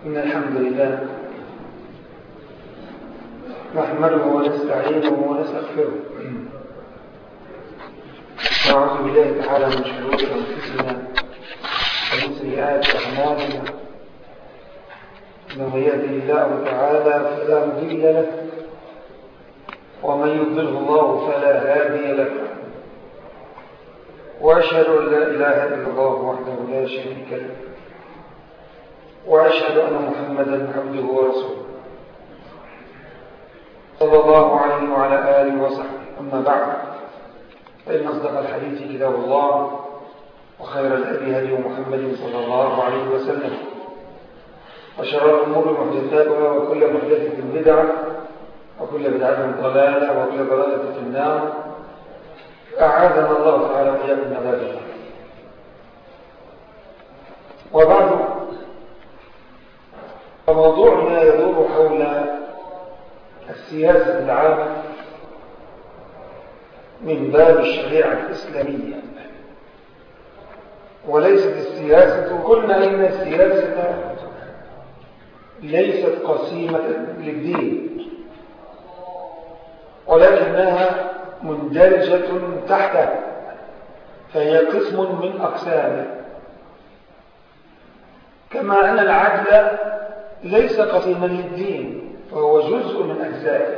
إن الحمد لله نحمده ونستعينه ونستغفره ونعوذ بالله تعالى من شرور أنفسنا ومن سيئات أعمالنا من يهده الله تعالى فلا مضل له ومن يضله الله فلا هادي له وأشهد أن لا إله إلا الله وحده لا شريك له وأشهد أن محمدا عبده ورسوله صلى الله عليه وعلى آله وصحبه أما بعد فإن أصدق الحديث كتاب الله وخير الهدي هدي محمد صلى الله عليه وسلم وشر الأمور محدثاتها وكل محدثة بدعة وكل بدعة ضلالة وكل ضلالة في النار أعاذنا الله تعالى وإياكم من عذاب الله وبعد فموضوعنا يدور حول السياسة العامة من باب الشريعة الإسلامية وليست السياسة قلنا إن السياسة ليست قسيمة للدين ولكنها مندرجة تحته فهي قسم من أقسامه كما أن العدل ليس قسيما للدين فهو جزء من أجزائه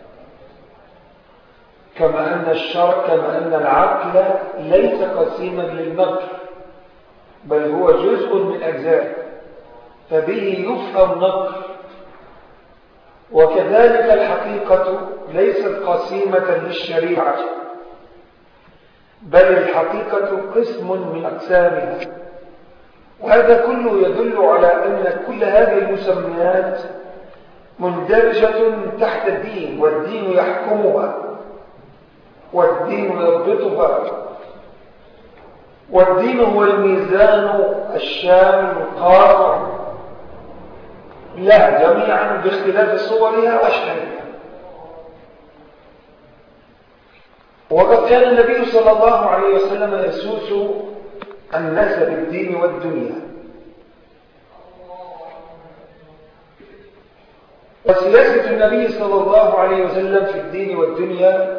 كما أن الشرع كما أن العقل ليس قسيما للنقل بل هو جزء من أجزائه فبه يفهم نقل وكذلك الحقيقة ليست قسيمة للشريعة بل الحقيقة قسم من أقسامها وهذا كله يدل على أن كل هذه المسميات مندرجة تحت الدين والدين يحكمها والدين يضبطها والدين هو الميزان الشامل القاطع له جميعا باختلاف صورها واشكالها وقد كان النبي صلى الله عليه وسلم يسوس الناس بالدين والدنيا وسياسة النبي صلى الله عليه وسلم في الدين والدنيا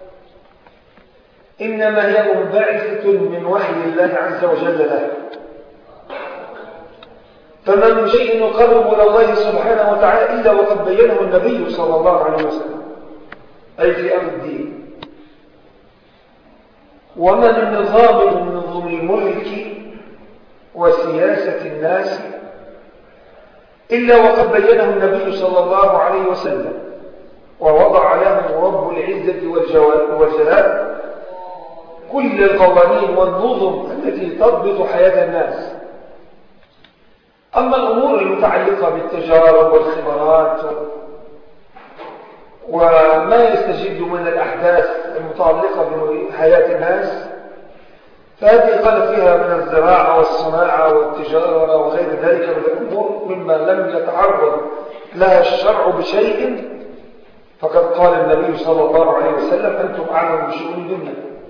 إنما هي منبعثة من وحي الله عز وجل له فما من شيء يقرب إلى الله سبحانه وتعالى إلا وقد بينه النبي صلى الله عليه وسلم أي في أمر الدين وما من نظام من نظم الملك وسياسة الناس إلا وقد بينه النبي صلى الله عليه وسلم ووضع له رب العزة والجلال كل القوانين والنظم التي تضبط حياة الناس أما الأمور المتعلقة بالتجارب والخبرات وما يستجد من الأحداث المتعلقة بحياة الناس فهذه قال فيها من الزراعة والصناعة والتجارة وغير ذلك من الأمور مما لم يتعرض لها الشرع بشيء فقد قال النبي صلى الله عليه وسلم أنتم أعلم بشؤون الدنيا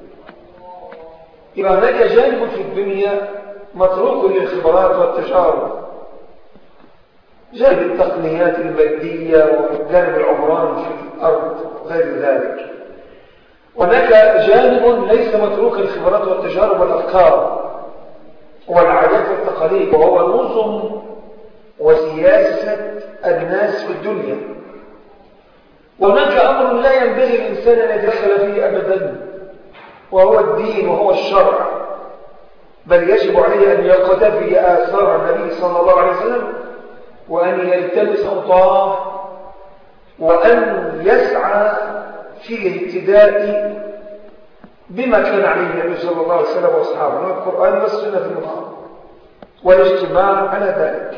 يبقى هناك جانب في الدنيا متروك للخبرات والتجارب جانب التقنيات المادية وجانب العمران في الأرض وغير ذلك هناك جانب ليس متروك الخبرات والتجارب والأفكار والعادات والتقاليد وهو نظم وسياسة الناس في الدنيا وهناك أمر لا ينبغي الإنسان أن يتدخل فيه أبدا وهو الدين وهو الشرع بل يجب عليه أن يقتفي آثار النبي صلى الله عليه وسلم وأن يلتمس خطاه وأن يسعى في الاهتداء بما كان عليه النبي صلى الله عليه وسلم واصحابه من القرآن والسنة المطهرة والاجتماع على ذلك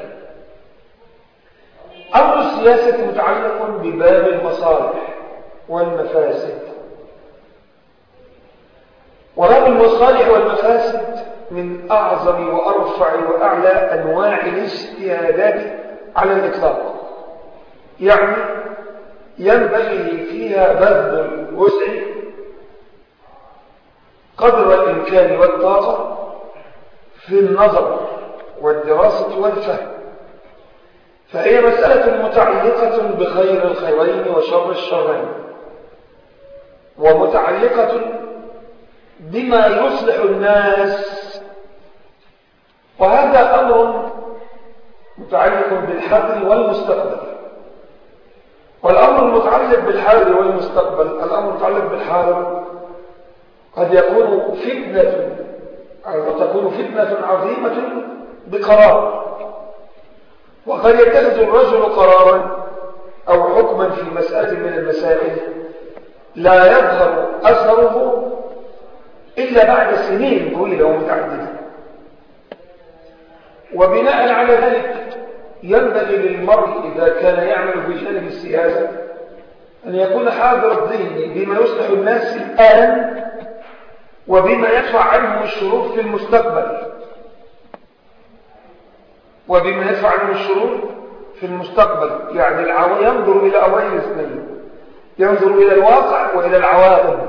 أمر السياسة متعلق بباب المصالح والمفاسد وباب المصالح والمفاسد من أعظم وأرفع وأعلى أنواع الاجتهادات على الإطلاق يعني ينبغي فيها بذل الوسع قدر الإمكان والطاقة في النظر والدراسة والفهم فهي مسألة متعلقة بخير الخيرين وشر الشرين ومتعلقة بما يصلح الناس وهذا أمر متعلق بالحاضر والمستقبل والأمر المتعلق بالحاضر والمستقبل الأمر المتعلق بالحاضر قد يكون فتنة أو تكون فتنة عظيمة بقرار وقد يتخذ الرجل قرارا أو حكما في مسألة من المسائل لا يظهر أثره إلا بعد سنين طويلة ومتعددة وبناء على ذلك ينبغي للمرء إذا كان يعمل في جانب السياسة أن يكون حاضر الذهن بما يصلح الناس الآن وبما يدفع عنهم الشرور في المستقبل وبما يدفع عنهم الشرور في المستقبل يعني العو... ينظر إلى أمرين اثنين ينظر إلى الواقع وإلى العواقب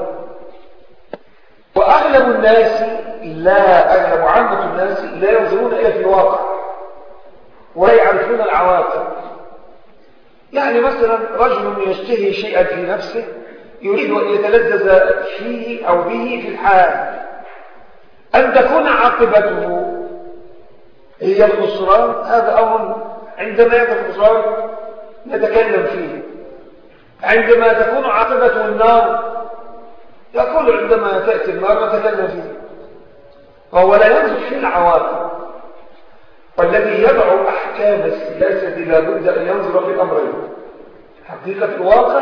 وأغلب الناس لا أغلب عامة الناس لا ينظرون إلى في الواقع ولا يعرفون العواقب يعني مثلا رجل يشتهي شيئا في نفسه يريد أن يتلذذ فيه أو به في الحال أن تكون عاقبته هي الخسران هذا أمر عندما يأتي الخسران نتكلم فيه عندما تكون عاقبته النار يقول عندما تأتي النار نتكلم فيه فهو لا ينظر في العواقب والذي يضع أحكام السياسة لابد أن ينظر في الأمرين حقيقة الواقع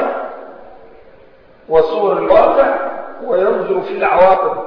وصور الواقع وينظر في العواقب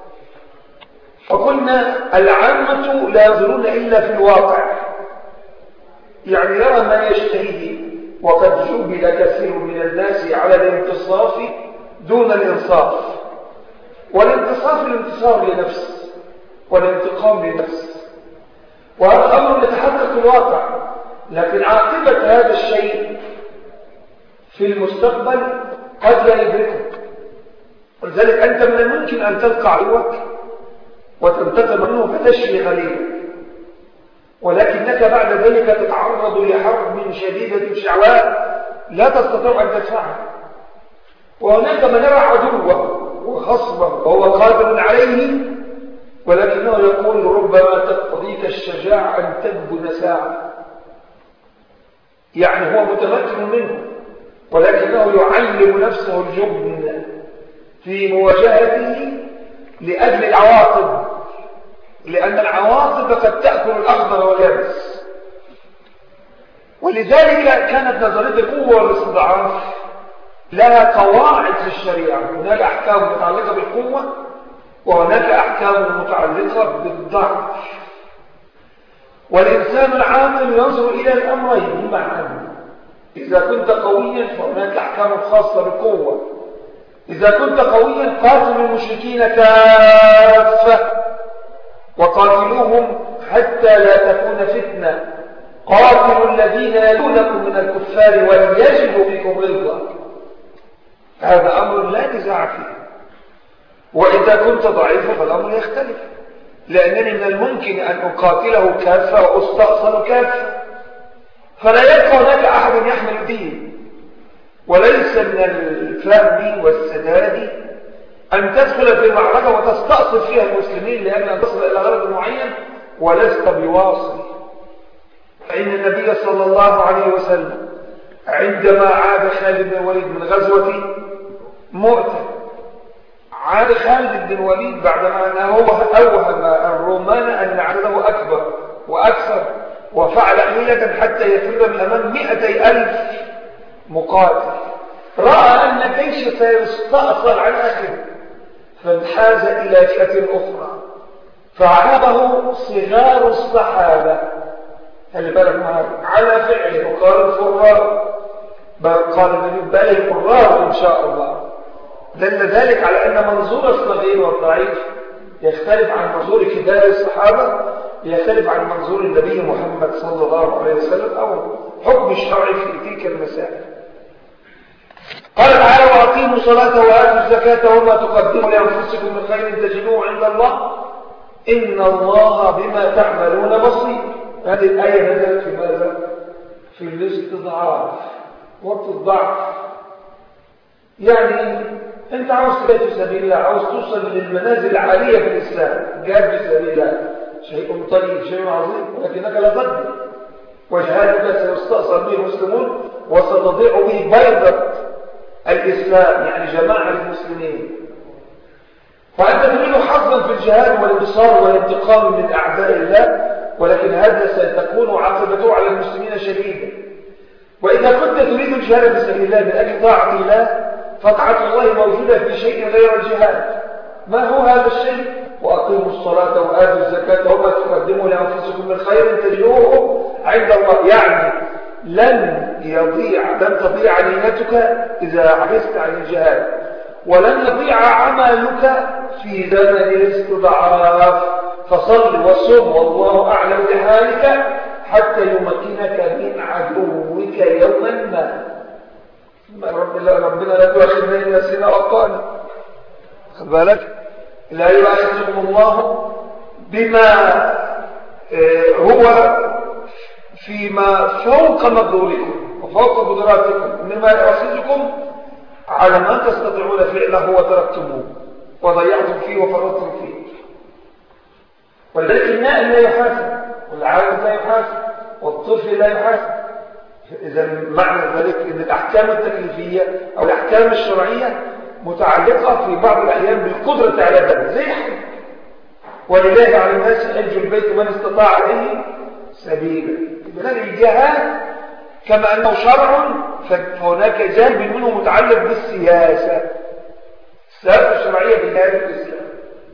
فقلنا العامة لا ينظرون إلا في الواقع يعني يرى ما يشتهيه وقد جبل كثير من الناس على الانتصاف دون الإنصاف والانتصاف الانتصار لنفس والانتقام لنفس وهذا أمر يتحقق في الواقع لكن عاقبة هذا الشيء في المستقبل قد لا يدركه ولذلك أنت من الممكن أن تلقى عدوك وتنتقم منه فتشفي غليلك ولكنك بعد ذلك تتعرض لحرب شديدة شعواء لا تستطيع أن تدفعها وهناك من يرى عدوه وخصمه وهو قادر عليه ولكنه يقول ربما تقتضيك الشجاعة أن تبدو ساعة يعني هو متمكن منه ولكنه يعلم نفسه الجبن في مواجهته لأجل العواقب لأن العواقب قد تأكل الأخضر واليابس ولذلك كانت نظرية القوة والاستضعاف لها قواعد في الشريعة هناك أحكام متعلقة بالقوة وهناك أحكام متعلقة بالضعف والإنسان العاقل ينظر إلى الأمرين معا إذا كنت قويا فهناك أحكام خاصة بالقوة إذا كنت قويا قاتل المشركين كافة وقاتلوهم حتى لا تكون فتنة قاتلوا الذين يلونكم من الكفار وليجدوا فيكم غلظة هذا أمر لا نزاع فيه وإذا كنت ضعيفا فالأمر يختلف لأنني من الممكن أن أقاتله كافة وأستأصل كافة فلا يبقى هناك أحد يحمل دين وليس من الفهم والسداد أن تدخل في معركة وتستأصل فيها المسلمين لأن أن تصل إلى غرض معين ولست بواصل فإن النبي صلى الله عليه وسلم عندما عاد خالد بن الوليد من غزوة مؤتة عاد خالد بن الوليد بعدما أنه أوهم الرومان أن عدده أكبر وأكثر وفعل حيلة حتى يفر من أمام مئتي ألف مقاتل رأى أن الجيش سيستأصل عن أخذ فانحاز إلى فئة أخرى فعابه صغار الصحابة خلي بالك معاك على فعله وقال الفرار بل قال النبي بل الفرار إن شاء الله دل ذلك على أن منظور الصغير والضعيف يختلف عن منظور كبار الصحابة يختلف عن منظور النبي محمد صلى الله عليه وسلم أو حكم الشرع في تلك المسائل قال تعالى وأقيموا الصلاة وآتوا الزكاة وما تقدموا لأنفسكم من خير تجدوه عند الله إن الله بما تعملون بصير هذه الآية نزلت في ماذا؟ في الاستضعاف وقت الضعف يعني انت عاوز تجاهد في سبيل الله عاوز توصل للمنازل العالية في الإسلام جاهد في سبيل الله شيء طيب شيء عظيم ولكنك لا تقدر وجهادك سيستأصل به المسلمون وستضيع به بيضة الإسلام يعني جماعة المسلمين فأنت تريد حظا في الجهاد والانتصار والانتقام من أعداء الله ولكن هذا ستكون عاقبته على المسلمين شديدة وإذا كنت تريد الجهاد في سبيل الله من أجل طاعة الله فطاعة الله موجودة في شيء غير الجهاد ما هو هذا الشيء وأقيموا الصلاة وآتوا الزكاة وما تقدموا لأنفسكم من خير تجدوه عند الله يعني لن يضيع لن تضيع نيتك إذا عجزت عن الجهاد ولن يضيع عملك في زمن الاستضعاف فصل وصم والله أعلم بحالك حتى يمكنك من عدوك يوما ما ربنا لا تؤاخذنا إن نسينا وأخطأنا خد بالك لا يؤاخذكم الله بما هو فيما فوق مقدوركم وفوق قدراتكم مما يؤاخذكم على ما تستطيعون فعله وتركتموه وضيعتم فيه وفرطتم فيه ولذلك النائم لا يحاسب والعالم لا يحاسب والطفل لا يحاسب إذا معنى ذلك أن الأحكام التكليفية أو الأحكام الشرعية متعلقة في بعض الأحيان بالقدرة على ذلك زي حج ولله على الناس حج البيت من استطاع عليه سبيلا إذن الجهاد كما أنه شرع فهناك جانب منه متعلق بالسياسة السياسة الشرعية في هذا الإسلام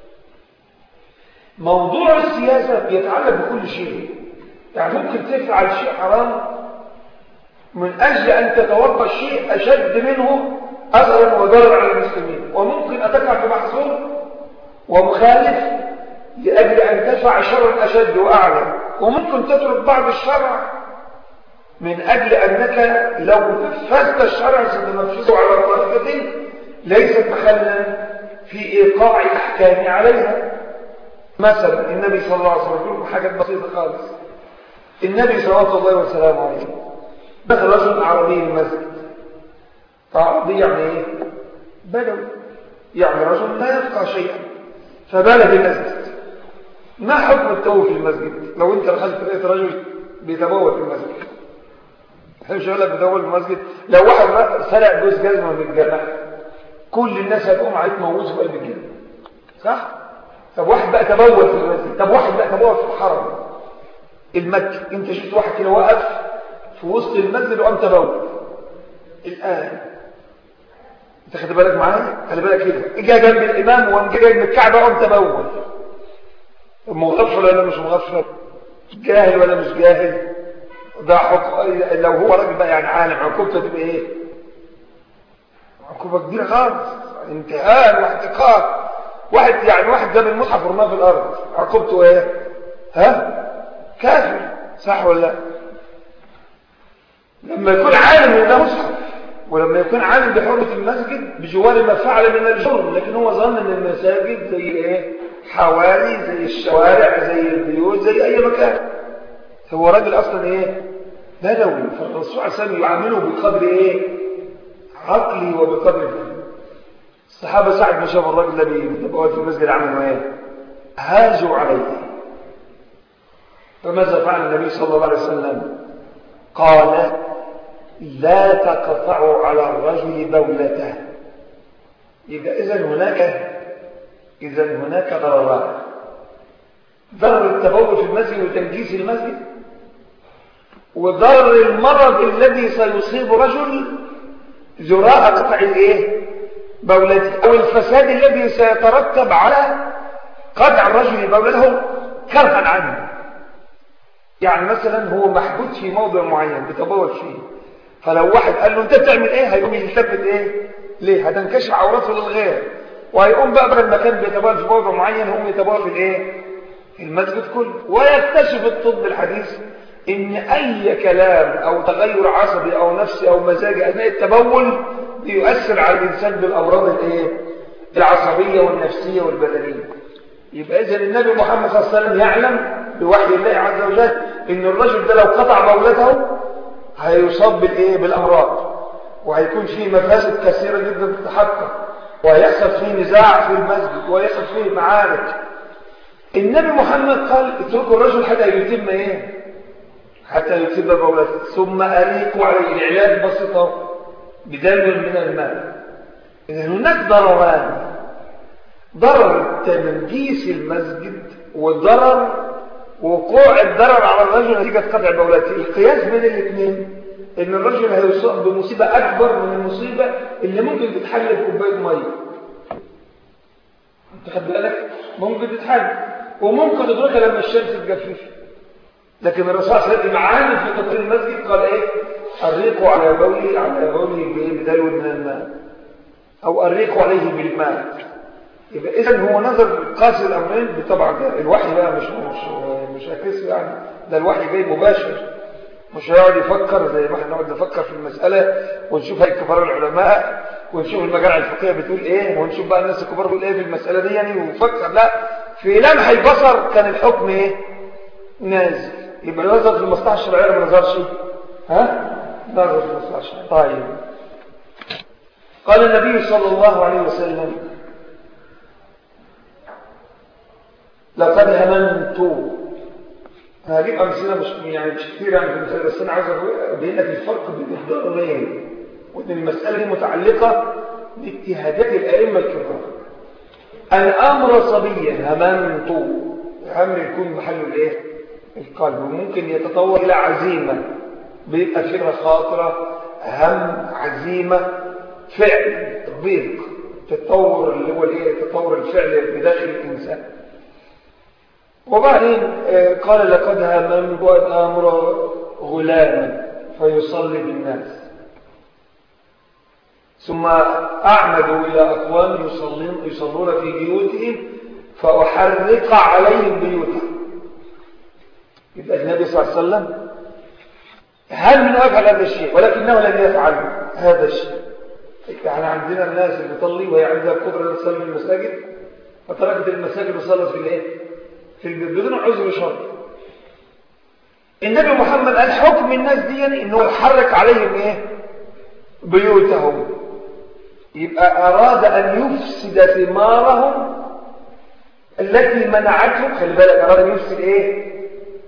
موضوع السياسة يتعلق بكل شيء يعني ممكن تفعل شيء حرام من أجل أن تتوقع شيء أشد منه أثرا وضررا على المسلمين وممكن أتقع في محظور ومخالف لأجل أن تدفع شرا أشد وأعلى وممكن تترك بعض الشرع من أجل أنك لو فزت الشرع ستنفذه على طريقة ليست محلا في إيقاع الأحكام عليها مثلا النبي صلى الله عليه وسلم يقول حاجات بسيطة خالص النبي صلى الله وسلم عليه دخل رجل عربي المسجد عربي يعني ايه بدوي يعني رجل لا يفقه شيئا فبال في المسجد ما حكم التبول في المسجد لو انت دخلت لقيت رجل بيتبول في المسجد مش يقول لك بيتبول في المسجد لو واحد سرق جوز جزمه من الجامع كل الناس هتقوم عليه تموزه في قلب الجامع صح طب واحد بقى تبول في المسجد طب واحد بقى تبول في الحرم المكي انت شفت واحد كده واقف في وسط المسجد وقام تبول الان انت خد بالك معايا خلي بالك كده اجى جنب الامام وقام جاي من الكعبه وقام تبول مغفل ولا مش مغفل جاهل ولا مش جاهل ده حق... لو هو راجل بقى يعني عالم عقوبته تبقى ايه عقوبه كبيره خالص انتهاء واحتقار واحد يعني واحد جاب المصحف ورماه في الارض عقوبته ايه ها كافر صح ولا لا لما يكون عالم ان ده مصحف ولما يكون عالم بحرمه المسجد بجوار ما فعل من الجرم لكن هو ظن ان المساجد زي ايه حوالي زي الشوارع زي البيوت زي اي مكان هو راجل اصلا ايه بدوي فالرسول عليه السلام يعامله بقدر ايه عقلي وبقدر فهم الصحابه ساعه ما شافوا الراجل ده بيتبقى في المسجد عملوا ايه هاجوا عليه فماذا فعل النبي صلى الله عليه وسلم قال لا تقطعوا على الرجل بولته يبقى اذا هناك اذا هناك ضرران ضرر التبول في المسجد وتنجيس المسجد وضرر المرض الذي سيصيب رجل جراء قطع الايه بولته او الفساد الذي سيترتب على قطع الرجل بولته كرها عنه يعني مثلا هو محدود في موضع معين بتبول فيه فلو واحد قال له انت بتعمل ايه هيقوم يلتفت ايه ليه هتنكشف عورته للغير وهيقوم بقى بدل ما كان بيتبول في موضع معين هيقوم يتبول في الايه في المسجد كله ويكتشف الطب الحديث ان اي كلام او تغير عصبي او نفسي او مزاجي اثناء التبول بيؤثر على الانسان بالامراض الايه العصبيه والنفسيه والبدنيه يبقى اذا النبي محمد صلى الله عليه وسلم يعلم بوحي الله عز وجل ان الرجل ده لو قطع بولته هيصاب بالايه بالامراض وهيكون فيه مفاسد كثيره جدا تتحقق وهيحصل فيه نزاع في المسجد وهيحصل فيه معارك النبي محمد قال اتركوا الرجل حتى يتم ايه حتى يتم بولته ثم اريقوا عليه العلاج بسيطه بدلو من الماء اذا هناك ضرران ضرر تنجيس المسجد وضرر وقوع الضرر على الرجل نتيجة قطع بولته القياس بين الاثنين ان الرجل هيصاب بمصيبة اكبر من المصيبة اللي ممكن تتحل بكوباية مية انت خد بالك ممكن تتحل وممكن تدركها لما الشمس تجفف لكن الرسول صلى الله عليه وسلم معانا في تطهير المسجد قال ايه اريقوا على بولي على بولي بدلو من الماء او اريقوا عليه بالماء يبقى اذا هو نظر قاسي الامرين طبعا ده الوحي بقى مش مش مش اكس يعني ده الوحي جاي مباشر مش هيقعد يفكر زي ما احنا نقعد نفكر في المساله ونشوف هي كبار العلماء ونشوف المجامع الفقهيه بتقول ايه ونشوف بقى الناس الكبار بتقول ايه في المساله دي يعني ونفكر لا في لمح البصر كان الحكم ايه نازل يبقى نظر في المصلحه الشرعيه ولا ما نظرش ها نظر في المصلحه الشرعيه طيب قال النبي صلى الله عليه وسلم لقد هممت هجيب أمثلة مش يعني مش كتير يعني في المثال بس أنا عايز أبين لك الفرق بين الضررين وإن المسألة دي متعلقة باجتهادات الأئمة الكبار الأمر صبيا هممت الأمر يكون محله الإيه؟ القلب وممكن يتطور إلى عزيمة بيبقى فكرة خاطرة هم عزيمة فعل تطبيق تطور اللي هو الايه تطور الفعل بداخل الانسان وبعدين قال لقد هممت أن آمر غلاما فيصلي بالناس ثم أعمدوا إلى أقوام يصلون, يصلون في بيوتهم فأحرق عليهم بيوتهم يبقى النبي صلى الله عليه وسلم هل من أفعل هذا الشيء ولكنه لم يفعل هذا الشيء يعني عندنا الناس اللي بتصلي وهي عندها قدرة تصلي في المساجد فتركت المساجد وصلت في الايه في البيت بدون عذر شرعي النبي محمد قال حكم الناس دي يعني انه يحرك عليهم ايه بيوتهم يبقى اراد ان يفسد ثمارهم التي منعتهم خلي بالك اراد ان يفسد ايه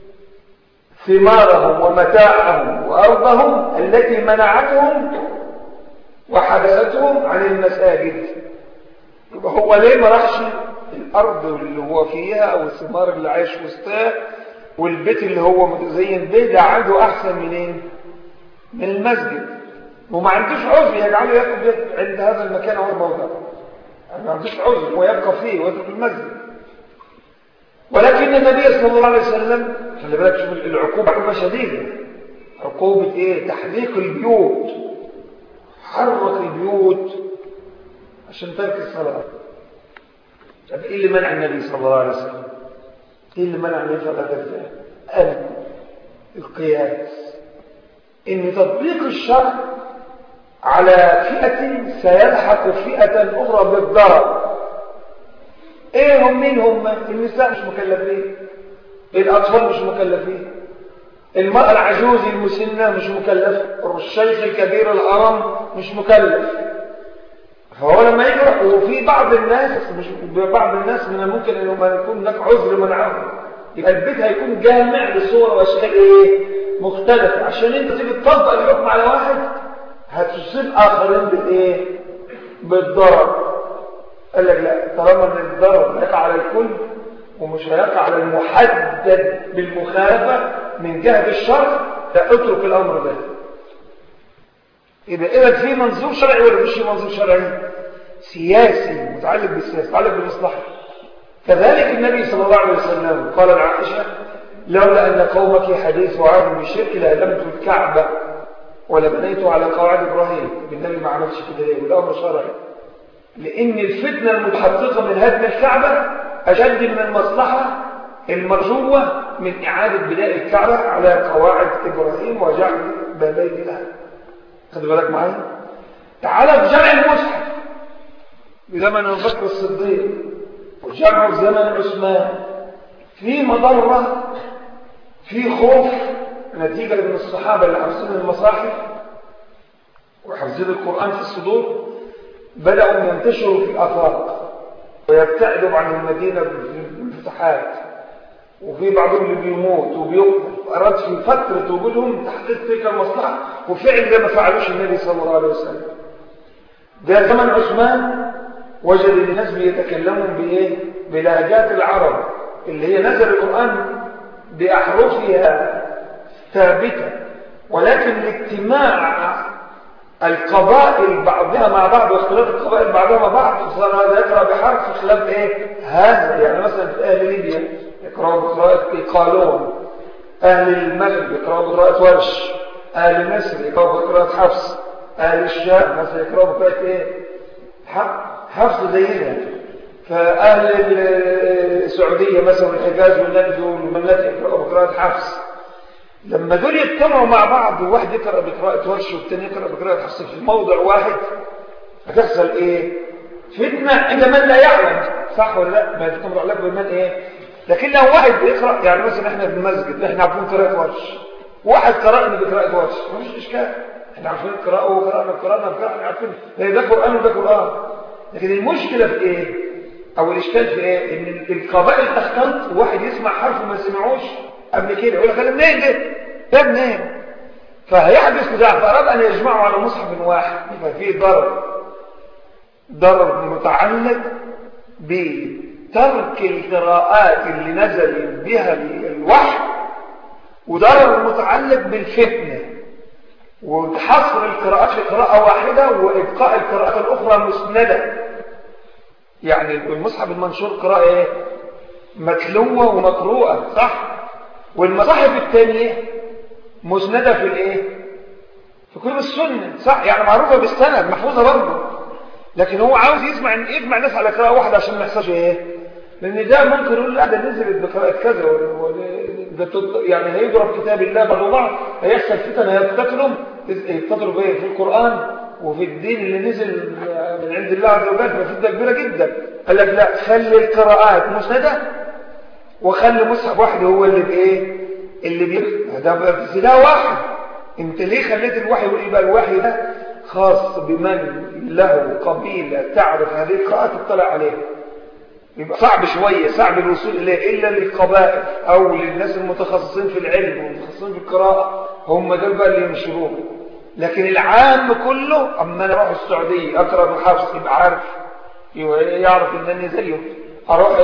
ثمارهم ومتاعهم وارضهم التي منعتهم وحبستهم عن المساجد يبقى هو ليه ما راحش الارض اللي هو فيها او الثمار اللي عايش وسطها والبيت اللي هو متزين به ده عنده احسن منين من المسجد وما عندوش عذر يجعله يقف عند هذا المكان او الموضع ما عندوش عذر ويبقى فيه ويترك المسجد ولكن النبي صلى الله عليه وسلم خلي بالك شوف العقوبه عقوبه شديده عقوبه ايه تحريق البيوت حرك البيوت عشان ترك الصلاه طب ايه اللي منع النبي صلى الله عليه وسلم ايه اللي منع النبي صلى الله عليه وسلم قال القياس ان تطبيق الشرع على فئة سيلحق فئة أخرى بالضرر ايه هم مين هم النساء مش مكلفين الأطفال مش مكلفين المرأة العجوز المسنة مش مكلفة الشيخ الكبير الهرم مش مكلف فهو لما يجرح وفي بعض الناس مش بعض الناس من الممكن انه يكون هناك عذر منعهم يبقى البيت هيكون جامع لصور واشكال ايه مختلفه عشان انت تيجي تطبق الحكم على واحد هتصيب اخرين بالايه بالضرر قال لك لا طالما ان الضرر يقع على الكل ومش هيقع على المحدد بالمخالفه من جهه الشرع لا اترك الامر ده يبقى اذا في منظور شرعي ولا مش منظور شرعي سياسي متعلق بالسياسه متعلق بالمصلحه كذلك النبي صلى الله عليه وسلم قال لعائشه لولا ان قومك حديث وعاد بالشرك لهدمت الكعبه ولبنيت على قواعد ابراهيم النبي ما عملش كده ليه والامر شرعي لان الفتنه المتحققه من هدم الكعبه اشد من المصلحه المرجوه من اعاده بناء الكعبه على قواعد ابراهيم وجعل بابين لها خد بالك معايا تعالى في جمع المصحف بزمن ابو بكر الصديق وجمعه في زمن عثمان في مضره في خوف نتيجة من الصحابة اللي حافظين المصاحف وحافظين القرآن في الصدور بدأوا ينتشروا في الآفاق ويبتعدوا عن المدينة بالفتحات وفي بعضهم اللي بيموت وبيقرد في فترة وجودهم تحقيق تلك المصلحة وفعل ده ما فعلوش النبي صلى الله عليه وسلم ده زمن عثمان وجد الناس بيتكلمون بإيه؟ بلهجات العرب اللي هي نزل القرآن بأحرفها ثابتة ولكن الاجتماع القبائل بعضها مع بعض واختلاف القبائل بعضها مع بعض فصار هذا يقرأ بحرف خلاف ايه هذا يعني مثلا في أهل ليبيا يقرأوا بقراءة قالون أهل المغرب يقرأوا بقراءة ورش أهل مصر يقرأوا بقراءة حفص أهل الشام مثلا يقرأوا بقراءة ايه حفص زينا فأهل السعودية مثلا الحجاز والنجد والمملكة يقرأوا بقراءة حفص لما دول يجتمعوا مع بعض وواحد يقرأ بقراءة ورش والتاني يقرأ بقراءة حفص في موضع واحد هتحصل ايه فتنة عند من لا يعلم صح ولا لا ما تكون لك بمن ايه لكن لو واحد بيقرأ يعني مثلا احنا في المسجد احنا عارفين قراءة ورش واحد قرأنا بقراءة ورش مفيش اشكال احنا عارفين القراءة وقرأنا القراءة احنا عارفين ده قرآن وده قرآن لكن المشكلة في ايه او الاشكال في ايه ان القبائل تختلط وواحد يسمع حرف ما سمعوش قبل كده يقول لك انا منين ده ده منين فهيحدث نزاع فاراد ان يجمعوا على مصحف واحد يبقى فيه ضرر ضرر متعلق بترك القراءات اللي نزل بها الوحي وضرر متعلق بالفتنه وحصر القراءات في قراءة واحدة وإبقاء القراءات الأخرى مسندة يعني المصحف المنشور قراءة إيه؟ متلوة ومقروءة صح والمصاحف الثانية مسندة في الإيه في كتب السنة صح يعني معروفة بالسند محفوظة برضه لكن هو عاوز يسمع يجمع الناس على قراءة واحدة عشان ما يحصلش إيه لأن ده ممكن يقول لا ده نزلت بقراءة كذا يعني هيضرب كتاب الله بعد بعض هيحصل فتن هيقتتلوا يقتتلوا بايه في القرآن وفي الدين اللي نزل من عند الله عز وجل ففتنة كبيرة جدا قال لك لا خلي القراءات مسندة وخلي مصحف واحد هو اللي بايه اللي بيقرأ ده ده واحد انت ليه خليت الوحي يبقى الوحي ده خاص بمن له قبيلة تعرف هذه القراءات تطلع عليها يبقى صعب شوية صعب الوصول إليه إلا للقبائل أو للناس المتخصصين في العلم والمتخصصين في القراءة هم دول بقى اللي ينشروه لكن العام كله أما أنا أروح السعودية أقرأ بحفص يبقى عارف يعرف إنني زيه أروح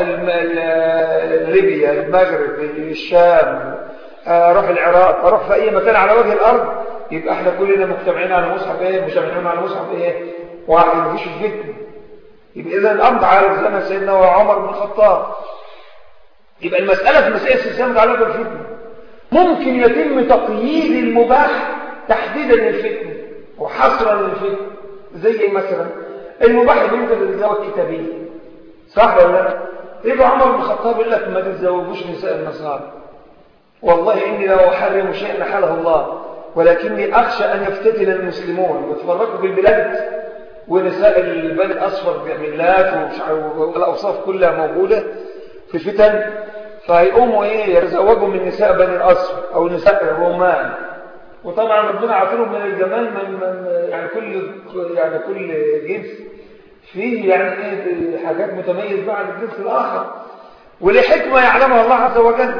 ليبيا المغرب الشام أروح العراق أروح في أي مكان على وجه الأرض يبقى احنا كلنا مجتمعين على مصحف ايه مجتمعين على مصحف ايه واحد مفيش فتنه يبقى إذا الأمر على زمن سيدنا وعمر بن الخطاب يبقى المسألة في مسألة السياسة متعلقة بالفتنة ممكن يتم تقييد المباح تحديدا للفتنة وحصرا للفتنة زي مثلا المباح اللي ممكن تتزوج كتابيا صح ولا لا؟ يبقى عمر بن الخطاب يقول لك ما تتزوجوش نساء النصارى والله إني لو أحرم شيئا حله الله ولكني أخشى أن يفتتن المسلمون ويتفرقوا في البلاد ونساء البني الأصفر بملات والأوصاف كلها موجودة في فتن فهيقوموا إيه يتزوجوا من نساء بني الأصفر أو نساء الرومان وطبعا ربنا عطيهم من الجمال من, من يعني كل يعني كل جنس فيه يعني ايه حاجات متميز بقى عن الجنس الآخر ولحكمة يعلمها الله عز وجل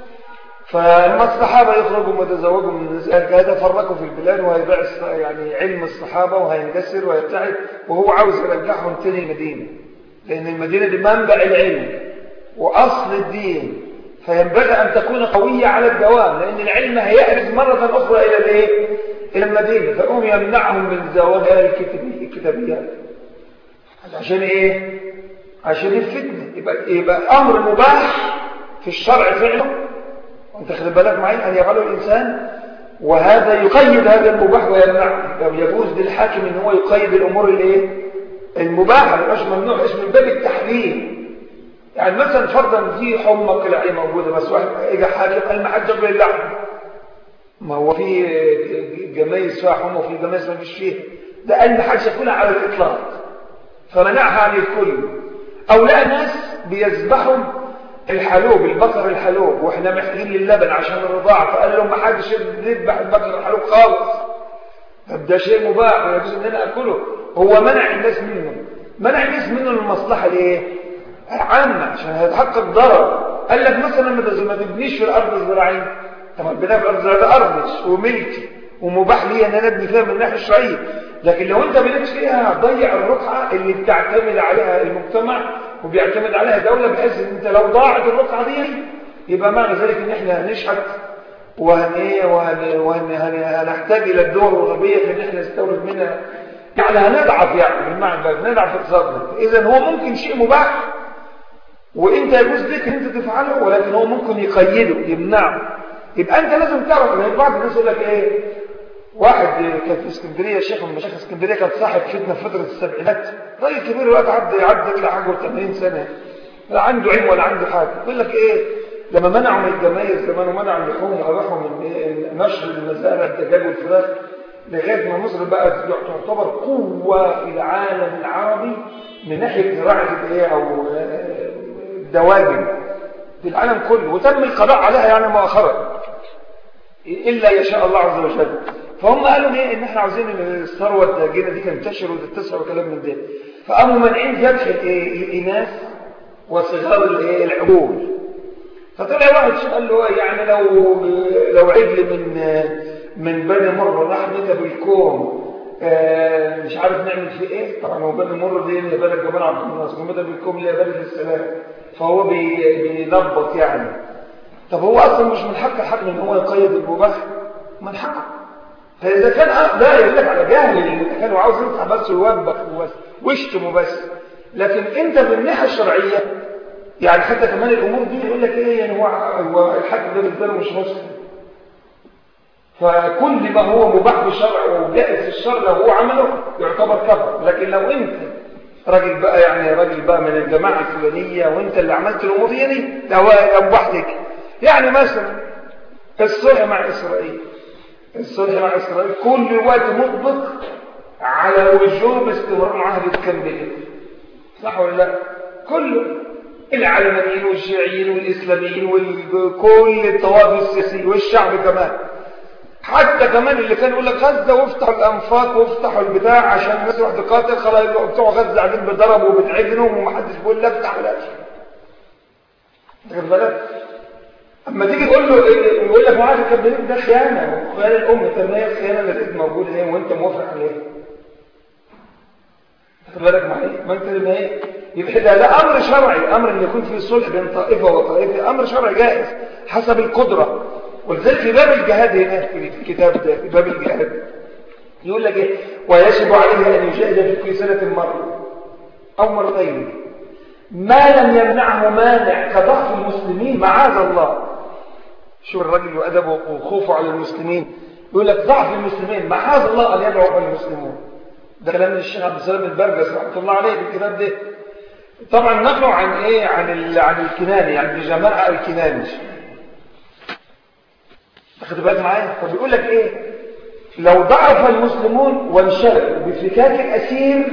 فلما الصحابة يخرجوا ويتزوجوا من النساء يتفرقوا في البلاد وهيضيع يعني علم الصحابة وهينكسر ويبتعد وهو عاوز يرجعهم تاني المدينة لأن المدينة دي منبع العلم وأصل الدين فينبغي أن تكون قوية على الدوام لأن العلم هيعرض مرة أخرى إلى الإيه؟ إلى المدينة فيقوم يمنعهم من زواج الكتابيات عشان إيه؟ عشان الفتنة يبقى, يبقى أمر مباح في الشرع فعله انت خد بالك معي ان يفعله الانسان وهذا يقيد هذا المباح ويمنعه يجوز للحاكم ان هو يقيد الامور الايه المباحه مش ممنوع اسم من باب التحليل يعني مثلا فرضا في حمى قلعيه موجوده بس واحد اجى حاكم قال ما حد جاب اللحم ما هو في جمايز فيها حمى وفي جمايز ما فيش فيها ده قال ما حدش ياكلها على الاطلاق فمنعها عن الكل او لقى ناس بيذبحوا الحلوب البقر الحلوب واحنا محتاجين للبن عشان الرضاعة فقال لهم ما حدش يذبح البقر الحلوب خالص طب ده شيء مباح ويجوز ان انا اكله هو منع الناس منه منع الناس منه المصلحة ليه عامة عشان هيتحقق ضرر قال لك مثلا ما تبنيش في الارض الزراعيه طب البناء في الارض الزراعيه ده ارضي وملكي ومباح لي ان انا ابني فيها من الناحيه الشرعيه لكن لو انت بنيت فيها هتضيع الرقعه اللي بتعتمد عليها المجتمع وبيعتمد عليها دوله بحيث ان انت لو ضاعت الرقعه دي يبقى معنى ذلك ان احنا هنشحت وهن ايه وهن وهن هنحتاج الى الدول الغربيه في ان احنا نستورد منها يعني هنضعف يعني بالمعنى ده نضعف اقتصادنا اذا هو ممكن شيء مباح وانت يجوز لك ان انت تفعله ولكن هو ممكن يقيده يمنعه يبقى انت لازم تعرف ان بعض الناس يقول لك ايه واحد كان في اسكندريه شيخ من مشايخ اسكندريه كان صاحب فتنه في فتره السبعينات راجل كبير الوقت عدى عدى يطلع حاجه 80 سنه لا عنده علم ولا عنده حاجه يقول لك ايه لما منعوا من الجماهير زمان ومنعوا اللحوم واباحوا من إيه نشر المزارع الدجاج والفراخ لغايه ما مصر بقت تعتبر قوه في العالم العربي من ناحيه زراعه الايه او الدواجن في العالم كله وتم القضاء عليها يعني مؤخرا إلا يشاء الله عز وجل فهم قالوا ايه ان احنا عاوزين الثروه الداجنه دي تنتشر وتتسع وكلام من ده فقاموا مانعين فتح الايه الاناث وصغار الايه العجول فطلع واحد شو قال له يعني لو لو عجل من من بني مره راح بيتها بالكوم آه مش عارف نعمل فيه ايه طبعا هو بني مره دي اللي بلد جمال عبد الناصر بيتها بالكوم اللي هي بلد السلام فهو بينبط يعني طب هو اصلا مش من حق الحق ان هو يقيد المباح من حقه فاذا كان ده يقول لك على جهل اللي كان عاوز ينفع بس ويوبخ وبس واشتمه بس لكن انت من الناحيه الشرعيه يعني حتى كمان الامور دي يقول لك ايه يعني هو هو الحق ده بالنسبه له مش مسلم فكل ما هو مباح بالشرع وجائز في الشرع لو هو عمله يعتبر كفر لكن لو انت راجل بقى يعني راجل بقى من الجماعه الفلانيه وانت اللي عملت الامور دي ده هو لوحدك يعني مثلا الصلح مع اسرائيل الصلح مع اسرائيل كل وقت مطبق على وجوب استمرار معاهده كامب صح ولا لا كله العلمانيين والشيعيين والاسلاميين وكل الطوائف السياسيه والشعب كمان حتى كمان اللي كان يقول لك غزه وافتحوا الانفاق وافتحوا البتاع عشان الناس تروح تقاتل خلاص يبقوا بتوع غزه قاعدين بيضربوا وبتعجنوا ومحدش بيقول لا افتح ولا واخد بالك اما تيجي تقول له إيه يقول لك معاذ الكبريت ده خيانه وخيانه الام طب ما هي الخيانه اللي كانت موجوده ايه وانت موافق عليها واخد بالك معايا ما انت ما هي يبقى ده, ده امر شرعي امر ان يكون في صلح بين طائفه وطائفه امر شرعي جائز حسب القدره ولذلك في باب الجهاد هنا في الكتاب ده في باب الجهاد يقول لك ايه ويجب عليه ان يجاهد في كل سنه مره او مرتين ما لم يمنعه مانع كضعف المسلمين معاذ الله شو الرجل وأدبه وخوفه على المسلمين يقول لك ضعف المسلمين معاذ الله أن يدعو المسلمون ده كلام الشيخ عبد السلام البرجس رحمه الله عليه في الكتاب ده طبعا نقله عن ايه عن ال... عن الكناني يعني جماعه الكناني اخد بالك معايا فبيقول لك ايه لو ضعف المسلمون وانشغلوا بفكاك الاسير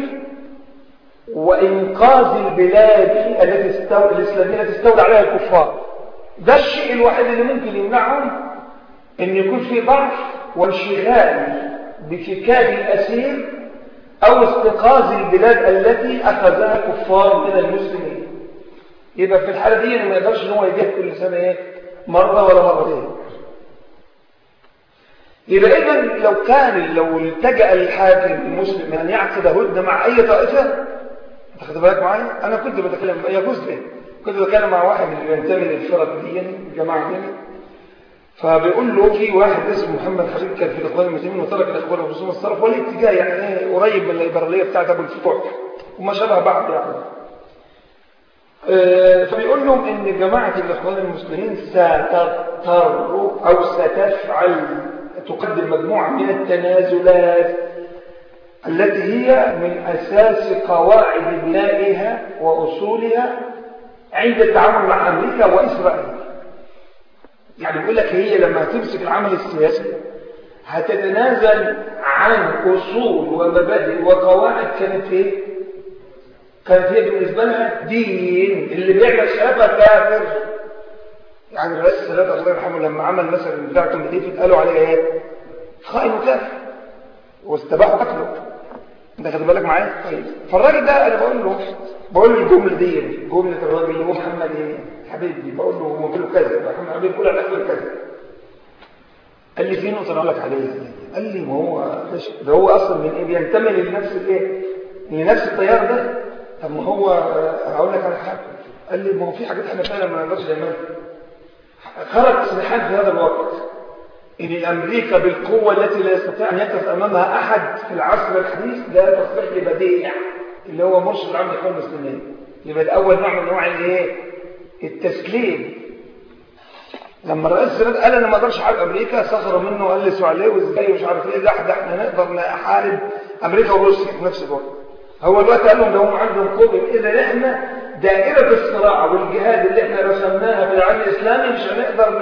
وإنقاذ البلاد التي استو... الإسلامية التي استولى عليها الكفار ده الشيء الوحيد اللي ممكن يمنعهم أن يكون في ضعف وانشغال بفكاك الأسير أو استيقاظ البلاد التي أخذها كفار من المسلمين يبقى في الحالة دي ما يقدرش ان هو يجيب كل سنة ايه مرة ولا مرتين يبقى إذا لو كان لو التجأ الحاكم المسلم أن يعقد هدنة مع أي طائفة تاخد بالك معايا انا كنت بتكلم يجوز لي كنت بتكلم مع واحد من اللي بينتمي للفرق دي الجماعه دي فبيقول له في واحد اسمه محمد حبيب كان في الاخوان المسلمين وترك الاخوان المسلمين الصرف والاتجاه يعني ايه قريب من الليبراليه بتاعت ابو الفتوح وما شابه بعض يعني آه فبيقول لهم ان جماعه الاخوان المسلمين ستضطر او ستفعل تقدم مجموعه من التنازلات التي هي من أساس قواعد بنائها وأصولها عند التعامل مع أمريكا وإسرائيل يعني بيقول لك هي لما تمسك العمل السياسي هتتنازل عن أصول ومبادئ وقواعد كانت ايه كانت هي بالنسبة لها دين اللي بيعمل شهادة كافر يعني الرئيس السادات الله يرحمه لما عمل مثلا بتاعته مديفة قالوا عليه ايه خائن وكافر واستباحوا قتله انت خد بالك معايا طيب فالراجل ده انا بقول له بقول له الجمله دي جمله الراجل اللي هو محمد ايه حبيبي بقول له هو كله كذا محمد حبيبي كل على كذا قال لي في نقطه انا اقول لك عليها قال لي ما هو ده هو اصلا من ايه بينتمي لنفس الايه لنفس التيار ده طب ما هو هقول لك على حاجه قال لي ما هو في حاجات احنا فعلا ما نقدرش نعملها خرج تصريحات في هذا الوقت ان امريكا بالقوه التي لا يستطيع ان يقف امامها احد في العصر الحديث ده تصريح لبديع اللي هو مرشد العام للاخوان المسلمين يبقى ده اول نوع من انواع الايه التسليم لما الرئيس السادات قال انا ما اقدرش احارب امريكا سخروا منه وقلسوا عليه وازاي مش عارف ايه ده احنا نقدر نحارب امريكا وروسيا في نفس الوقت هو دلوقتي قال لهم ده هم عندهم قوه اذا احنا دائره الصراع والجهاد اللي احنا رسمناها في العالم الاسلامي مش هنقدر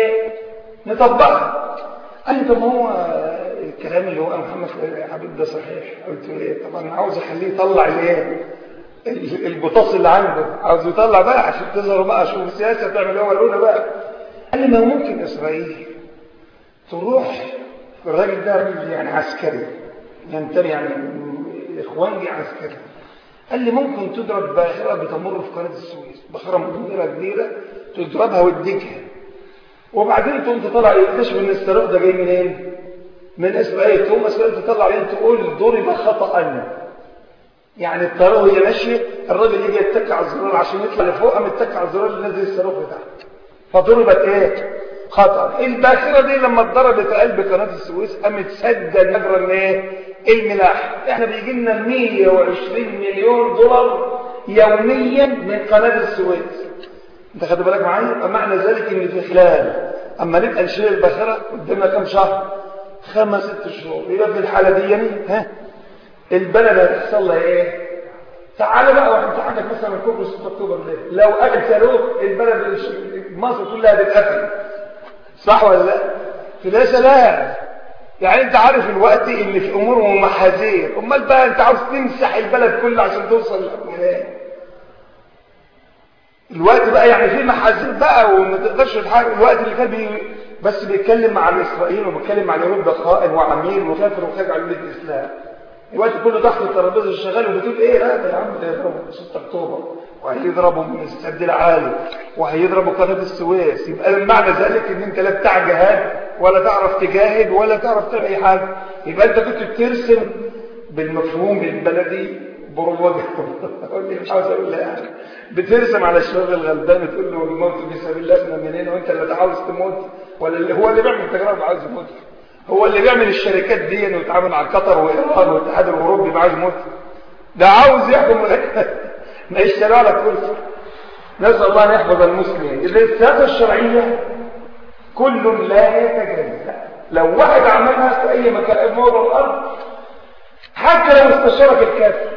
نطبقها قال لي طب هو الكلام اللي هو محمد حبيب ده صحيح قلت له ايه طبعا انا عاوز اخليه يطلع الايه البطاس اللي عنده عاوز يطلع بقى عشان تظهر بقى شوف السياسه تعمل هو الاولى بقى قال لي ما ممكن اسرائيل تروح الراجل ده راجل يعني عسكري ينتمي يعني اخوانجي عسكري قال لي ممكن تضرب باخره بتمر في قناه السويس باخره مدمره كبيره تضربها وتديكها وبعدين تقوم تطلع يكتشف ان الصاروخ ده جاي منين من اسرائيل تقوم اسرائيل تطلع عليه تقول ضرب خطا يعني الطياره وهي ماشيه الراجل يجي يتك على الزرار عشان يطلع لفوق قام يتك على الزرار ينزل الصاروخ لتحت فضربت ايه خطا الباخره دي لما اتضربت قلب قناه السويس قامت سد مجرى ايه الملاح احنا بيجي لنا 120 مليون دولار يوميا من قناه السويس انت خد بالك معايا معنى ذلك ان في خلال اما نبقى نشيل الباخره قدامنا كام شهر خمس ست شهور يبقى في الحاله دي يعني ها البلد هتحصل لها ايه تعال بقى وانت عندك مثلا كوبري 6 اكتوبر ده لو اجى صاروخ البلد مصر كلها هتتقفل صح ولا لا في ده سلام يعني انت عارف الوقت اللي في امور ومحاذير امال بقى انت عاوز تمسح البلد كله عشان توصل للحكومات الوقت بقى يعني في محاذير بقى وما تقدرش تحارب الوقت اللي كان بي بس بيتكلم مع الاسرائيل وبيتكلم مع اليهود ده خائن وعميل وكافر وخارج عن مله الاسلام الوقت كله تحت الترابيزه شغال وبتقول ايه لا ده يا عم ده يضربوا 6 اكتوبر وهيضربوا من السد العالي وهيضربوا قناه السويس يبقى معنى ذلك ان انت لا بتاع جهاد ولا تعرف تجاهد ولا تعرف تعمل اي حاجه يبقى انت كنت بترسم بالمفهوم البلدي برواجه اقول لي مش عاوز اقول يعني بترسم على الشباب الغلبان تقول له الموت في سبيل الله احنا منين وانت اللي عاوز تموت ولا اللي هو اللي بيعمل التجارب عاوز يموت هو اللي بيعمل الشركات دي ويتعامل مع قطر وايران والاتحاد الاوروبي عاوز يموت ده عاوز يحكم ما يشتري لك كرسي نسال الله ان يحفظ المسلمين اذا السياسه الشرعيه كل لا يتجزا لو واحد عملها في اي مكان موضع الارض حتى لو استشارك الكافر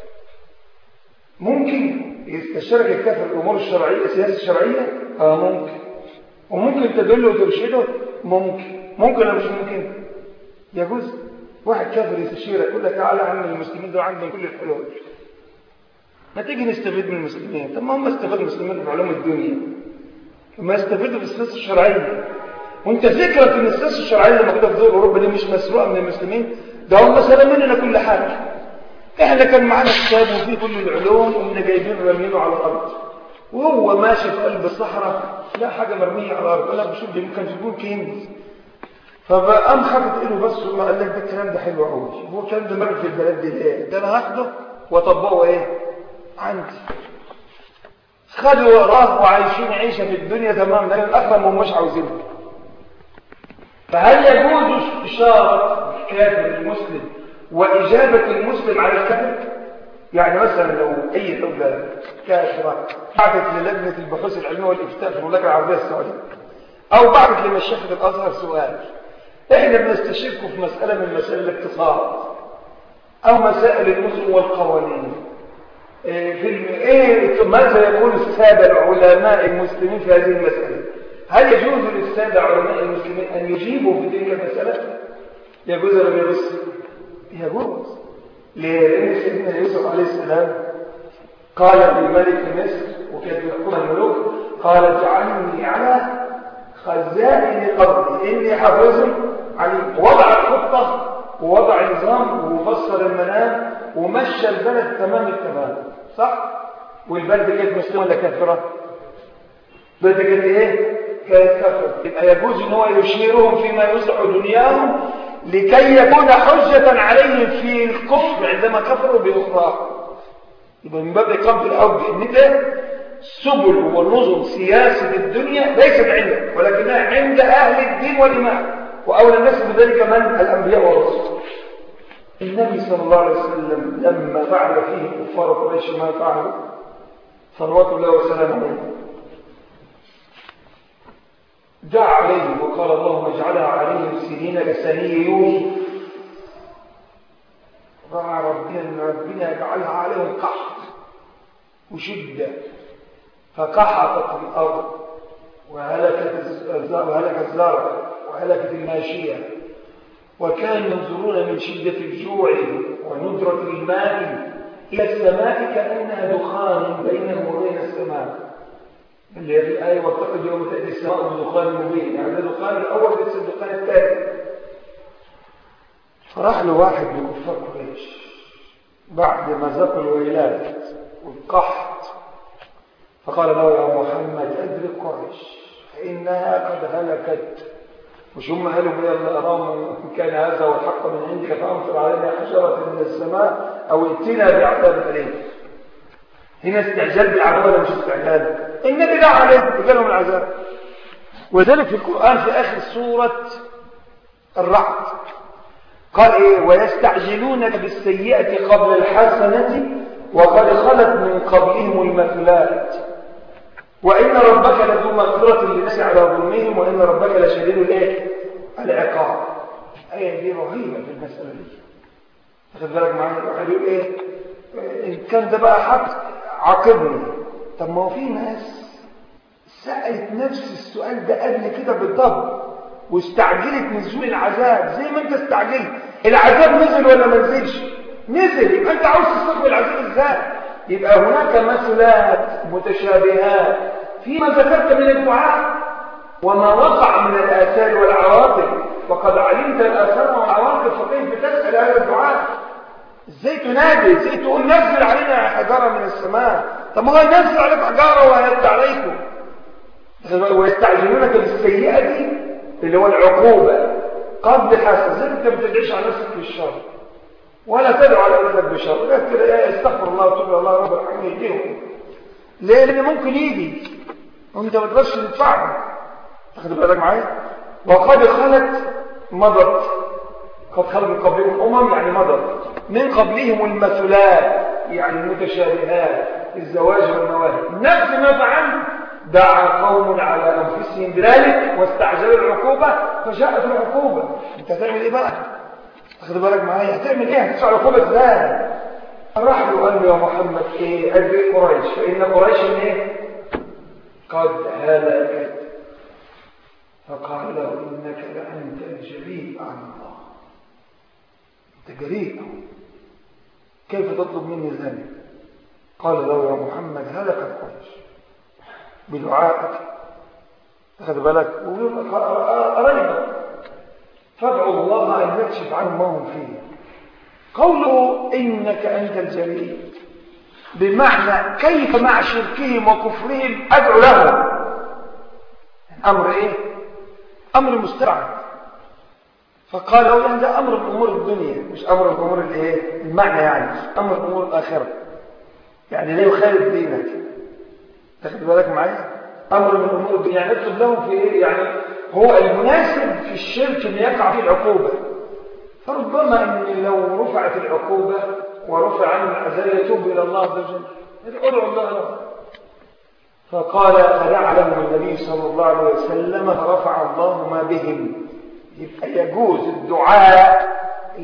ممكن يستشارك الكافر الامور الشرعيه السياسه الشرعيه اه ممكن وممكن تدله وترشده ممكن ممكن ولا مش ممكن يجوز واحد كافر يستشيرك يقول لك تعالى يا عم المسلمين دول عندهم كل الحلول ما تيجي نستفيد من المسلمين طب ما هم استفادوا المسلمين في علوم الدنيا ما يستفيدوا بالسياسه الشرعيه وانت فكره ان السياسه الشرعيه اللي موجوده في دول اوروبا دي مش مسروقه من المسلمين ده هم سلموا لنا كل حاجه احنا كان معانا كتاب وفيه كل العلوم ومن جايبين رامينه على الارض وهو ماشي في قلب الصحراء لا حاجه مرميه على الارض انا بشوف دي كان يكون كنز فقام حاطط ايده بس والله قال لك ده الكلام ده حلو قوي هو الكلام ده مرة في البلد دي ايه ده انا هاخده واطبقه ايه عندي خدوا وراه وعايشين عيشه في الدنيا تمام لكن الاخره ما هماش عاوزينها فهل يجوز اشاره الكافر المسلم واجابه المسلم على الكافر يعني مثلا لو اي دوله كافره بعثت للجنه البحوث العلميه والافتاء في المملكه العربيه السعوديه او بعثت لمشيخه الازهر سؤال احنا بنستشركوا في مسألة من مسائل الاقتصاد او مسائل النظم والقوانين في ايه ماذا يقول السادة العلماء المسلمين في هذه المسألة هل يجوز للسادة علماء المسلمين ان يجيبوا في تلك المسألة يجوز ولا يجوز يجوز لان سيدنا يوسف عليه السلام قال لملك مصر وكانت يحكمها الملوك قال اجعلني على خزائن قبري إني حافظ عليم وضع الخطة ووضع نظام وفسر المنام ومشى البلد تمام التمام صح؟ والبلد كانت مسلمة ولا كافرة؟ البلد كانت ايه؟ كانت كافرة يبقى يجوز ان هو يشيرهم فيما يصلح دنياهم لكي يكون حجة عليهم في الكفر عندما كفروا بأخرى يبقى من باب إقامة الحج إن ده سبل ونظم سياسة الدنيا ليست عندك ولكنها عند أهل الدين والإيمان وأولى الناس بذلك من الأنبياء والرسل النبي صلى الله عليه وسلم لما فعل فيه كفار قريش ما فعلوا صلوات الله وسلامه عليه دعا عليهم وقال اللهم اجعلها عليهم سنين كسني يوسف دعا ربنا ان ربنا يجعلها عليهم قحط وشده فقحطت الارض وهلكت وهلك الزرع وهلكت الماشيه وكانوا ينظرون من شده الجوع وندره الماء الى السماء كانها دخان بينهم وبين السماء اللي هي في الآية واتقد يوم تأتي السماء بدخان مبين يعني ده دخان الأول بس الدخان الثاني فراح له واحد من كفار قريش بعد ما ذاقوا الويلات والقحط فقال له يا محمد أدرك قريش فإنها قد هلكت مش هم قالوا يلا أراهم إن كان هذا والحق من عندك فأمطر علينا حشرة من السماء أو ائتنا بعذاب أليم هنا استعجال بالعذاب ولا مش استعجال النبي دعا عليه وقال لهم العذاب وذلك في القرآن في آخر سورة الرعد قال إيه ويستعجلونك بالسيئة قبل الحسنة وقد خلت من قبلهم المثلات وإن ربك لذو مغفرة للناس على ظلمهم وإن ربك لشديد الإيه؟ العقاب آية دي رهيبة في المسألة دي أخذ بالك معايا الواحد يقول إيه إن كان ده بقى حق عاقبني طب ما هو في ناس سألت نفس السؤال ده قبل كده بالضبط واستعجلت نزول العذاب زي ما انت استعجلت العذاب نزل ولا ما نزلش نزل يبقى انت عاوز تستقبل العذاب ازاي يبقى هناك مثلات متشابهات فيما ذكرت من الدعاء وما وقع من الآثار والعواقب وقد علمت الآثار والعواقب فكيف تسأل هذا الدعاء ازاي تنادي ازاي تقول نزل علينا حجارة من السماء طب ما هو ينزل عليك حجارة وهيد عليكم ويستعجلونك بالسيئة دي اللي هو العقوبة قبل حسن زي انت بتدعيش على نفسك بالشر ولا تدعو على نفسك بالشر لا كده يا استغفر الله وتوب الى الله رب العالمين يديهم ليه لان ممكن يجي وانت ما تقدرش تدفعه تاخد بالك معايا وقد خلت مضت قد خلت من قبلهم امم يعني مضت من قبلهم المثلات يعني المتشابهات الزواج والنواهي نفس ما فعلت دعا قوم على انفسهم بذلك واستعجلوا العقوبه فجاءت العقوبه انت هتعمل ايه بقى خد بالك معايا هتعمل ايه هتدفع العقوبه ازاي راح له قال له يا محمد ايه ادري قريش فان قريش ايه قد هلكت فقال له انك لانت الجريء عن الله انت جريء كيف تطلب مني ذلك قال له يا محمد هلكت قريش بدعائك أخذ بالك قريبا فادعوا الله أن يكشف عنهم ما هم فيه قوله إنك أنت الجليل بمعنى كيف مع شركهم وكفرهم أدعو لهم أمر إيه أمر مستبعد فقال له يعني ده أمر من أمور الدنيا مش أمر من أمور الإيه المعنى يعني أمر من أمور الآخرة يعني لا يخالف دينك تاخد بالك معايا امر من امور الدنيا يعني نطلب لهم في ايه يعني هو المناسب في الشرك ان يقع فيه العقوبه فربما ان لو رفعت العقوبه ورفع عنه العذاب يتوب الى الله عز وجل ادعو الله له فقال فدعا لهم النبي صلى الله عليه وسلم فرفع الله ما بهم يبقى يجوز الدعاء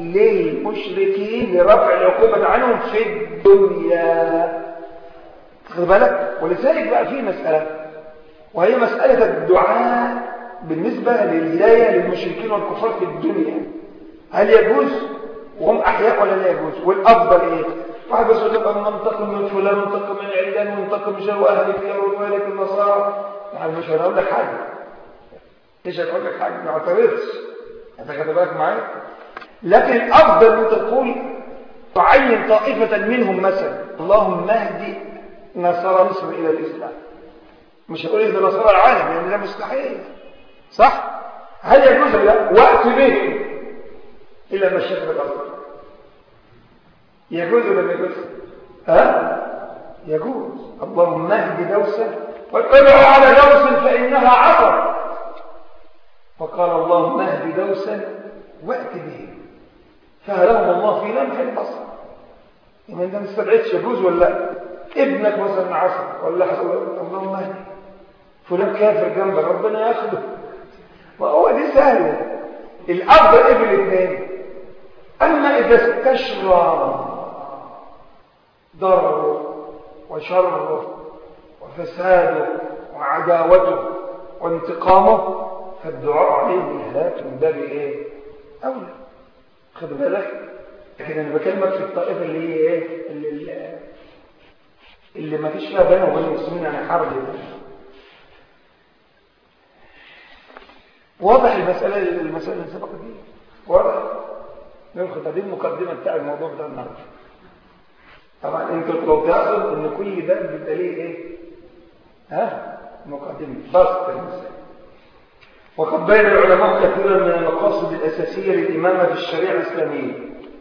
للمشركين لرفع العقوبه عنهم في الدنيا خد بالك ولذلك بقى في مسألة وهي مسألة الدعاء بالنسبة للهداية للمشركين والكفار في الدنيا هل يجوز وهم أحياء ولا لا يجوز والأفضل إيه واحد بس يقول لك انا منتقم من فلان منتقم من علان منتقم من شر اهل الديار ومالك النصارى يعني مش هنقول لك حاجه مش هنقول لك حاجه ما اعترضش انت خد بالك معايا لكن الافضل ان تقول تعين طائفه منهم مثلا اللهم اهدي نصارى مصر الى الاسلام مش هقول اهدي نصارى العالم لان ده مستحيل صح هل يجوز لا وقت به الى مشايخ الارض يجوز ولا ما يجوز ها يجوز اللهم اهد دوسا واتبعوا على دوس فانها عصر فقال اللهم اهد دوسا وات به فهلهم الله في لمح البصر يعني انت ما استبعدش يجوز ولا لا ابنك مثلا عصر ولا حصل اللهم اهدي فلان كافر جنبك ربنا ياخده وهو دي سهله الافضل ابن الاثنين اما اذا استشرى ضرره وشره وفساده وعداوته وانتقامه فالدعاء عليه بإهلاك من باب ايه اولى خد بالك لكن انا بكلمك في الطائفه اللي هي ايه اللي, اللي, اللي ما فيش فيها بينهم وبين المسلمين يعني حرب واضح المساله المساله اللي سبقت دي واضح ناخد دي المقدمه بتاع الموضوع بتاع النهارده طبعا انت لو تاخد ان كل ده بيبقى ليه ايه ها مقدمه بسط المسائل وقد بين العلماء كثيرا من المقاصد الاساسيه للامامه في الشريعه الاسلاميه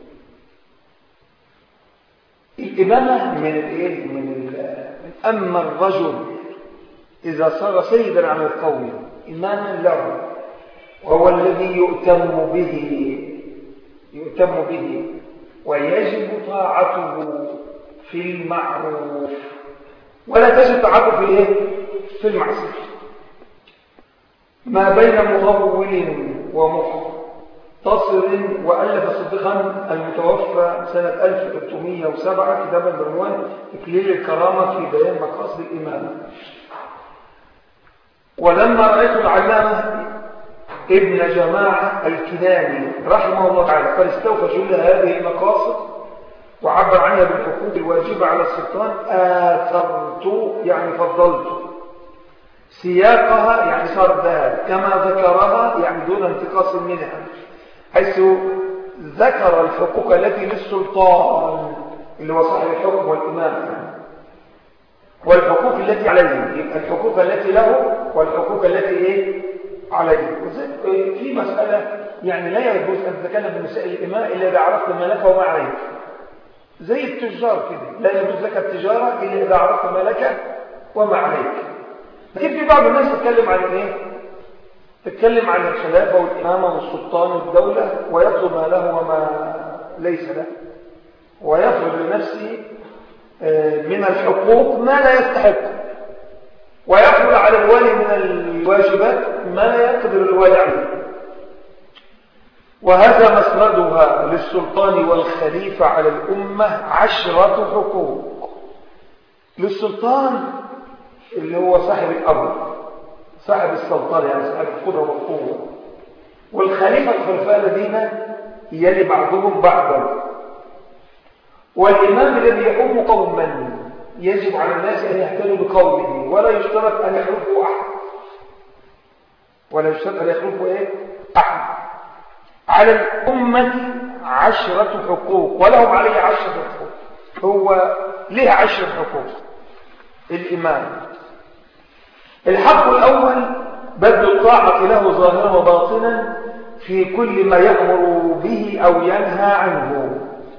الامامه من الايه من, من اما الرجل اذا صار سيدا على القوم اماما له وهو الذي يؤتم به يؤتم به ويجب طاعته في المعروف ولا تجب طاعته في ايه في المعصيه ما بين مغول ومختصر والف صديقا المتوفى سنه 1307 كتابا بعنوان اكليل الكرامه في بيان مقاصد الامامه ولما رايت العلامه ابن جماعة الكناني رحمه الله تعالى قد استوفى جل هذه المقاصد وعبر عنها بالحقوق الواجبة على السلطان آثرت يعني فضلت سياقها يعني سردها كما ذكرها يعني دون انتقاص منها حيث ذكر الحقوق التي للسلطان اللي هو صاحب الحكم والإمام والحقوق التي عليه الحقوق التي له والحقوق التي ايه عليه في مسألة يعني لا يجوز أن تتكلم بمسائل الإماء إلا إذا عرفت ما لك وما عليك زي التجار كده لا يجوز لك التجارة إلا إذا عرفت ما لك وما عليك لكن في بعض الناس تتكلم عن إيه؟ تتكلم عن الخلافة والإمامة والسلطان والدولة ويطلب ما له وما ليس له ويفرض لنفسه من الحقوق ما لا يستحق ويحمل على الوالي من الواجبات ما لا يقدر الوالي عليه وهذا مسندها للسلطان والخليفة على الأمة عشرة حقوق للسلطان اللي هو صاحب الأمر صاحب السلطان يعني صاحب القدرة والقوة والخليفة الخلفاء الذين يلي بعضهم بعضا والإمام الذي يؤم قوما يجب على الناس أن يهتدوا بقوله ولا يشترط أن يخلفوا أحد ولا يشترط أن يخلفوا إيه؟ أحد على الأمة عشرة حقوق ولهم عليه عشرة حقوق هو ليه عشرة حقوق الإمام الحق الأول بذل الطاعة له ظاهرا وباطنا في كل ما يأمر به أو ينهى عنه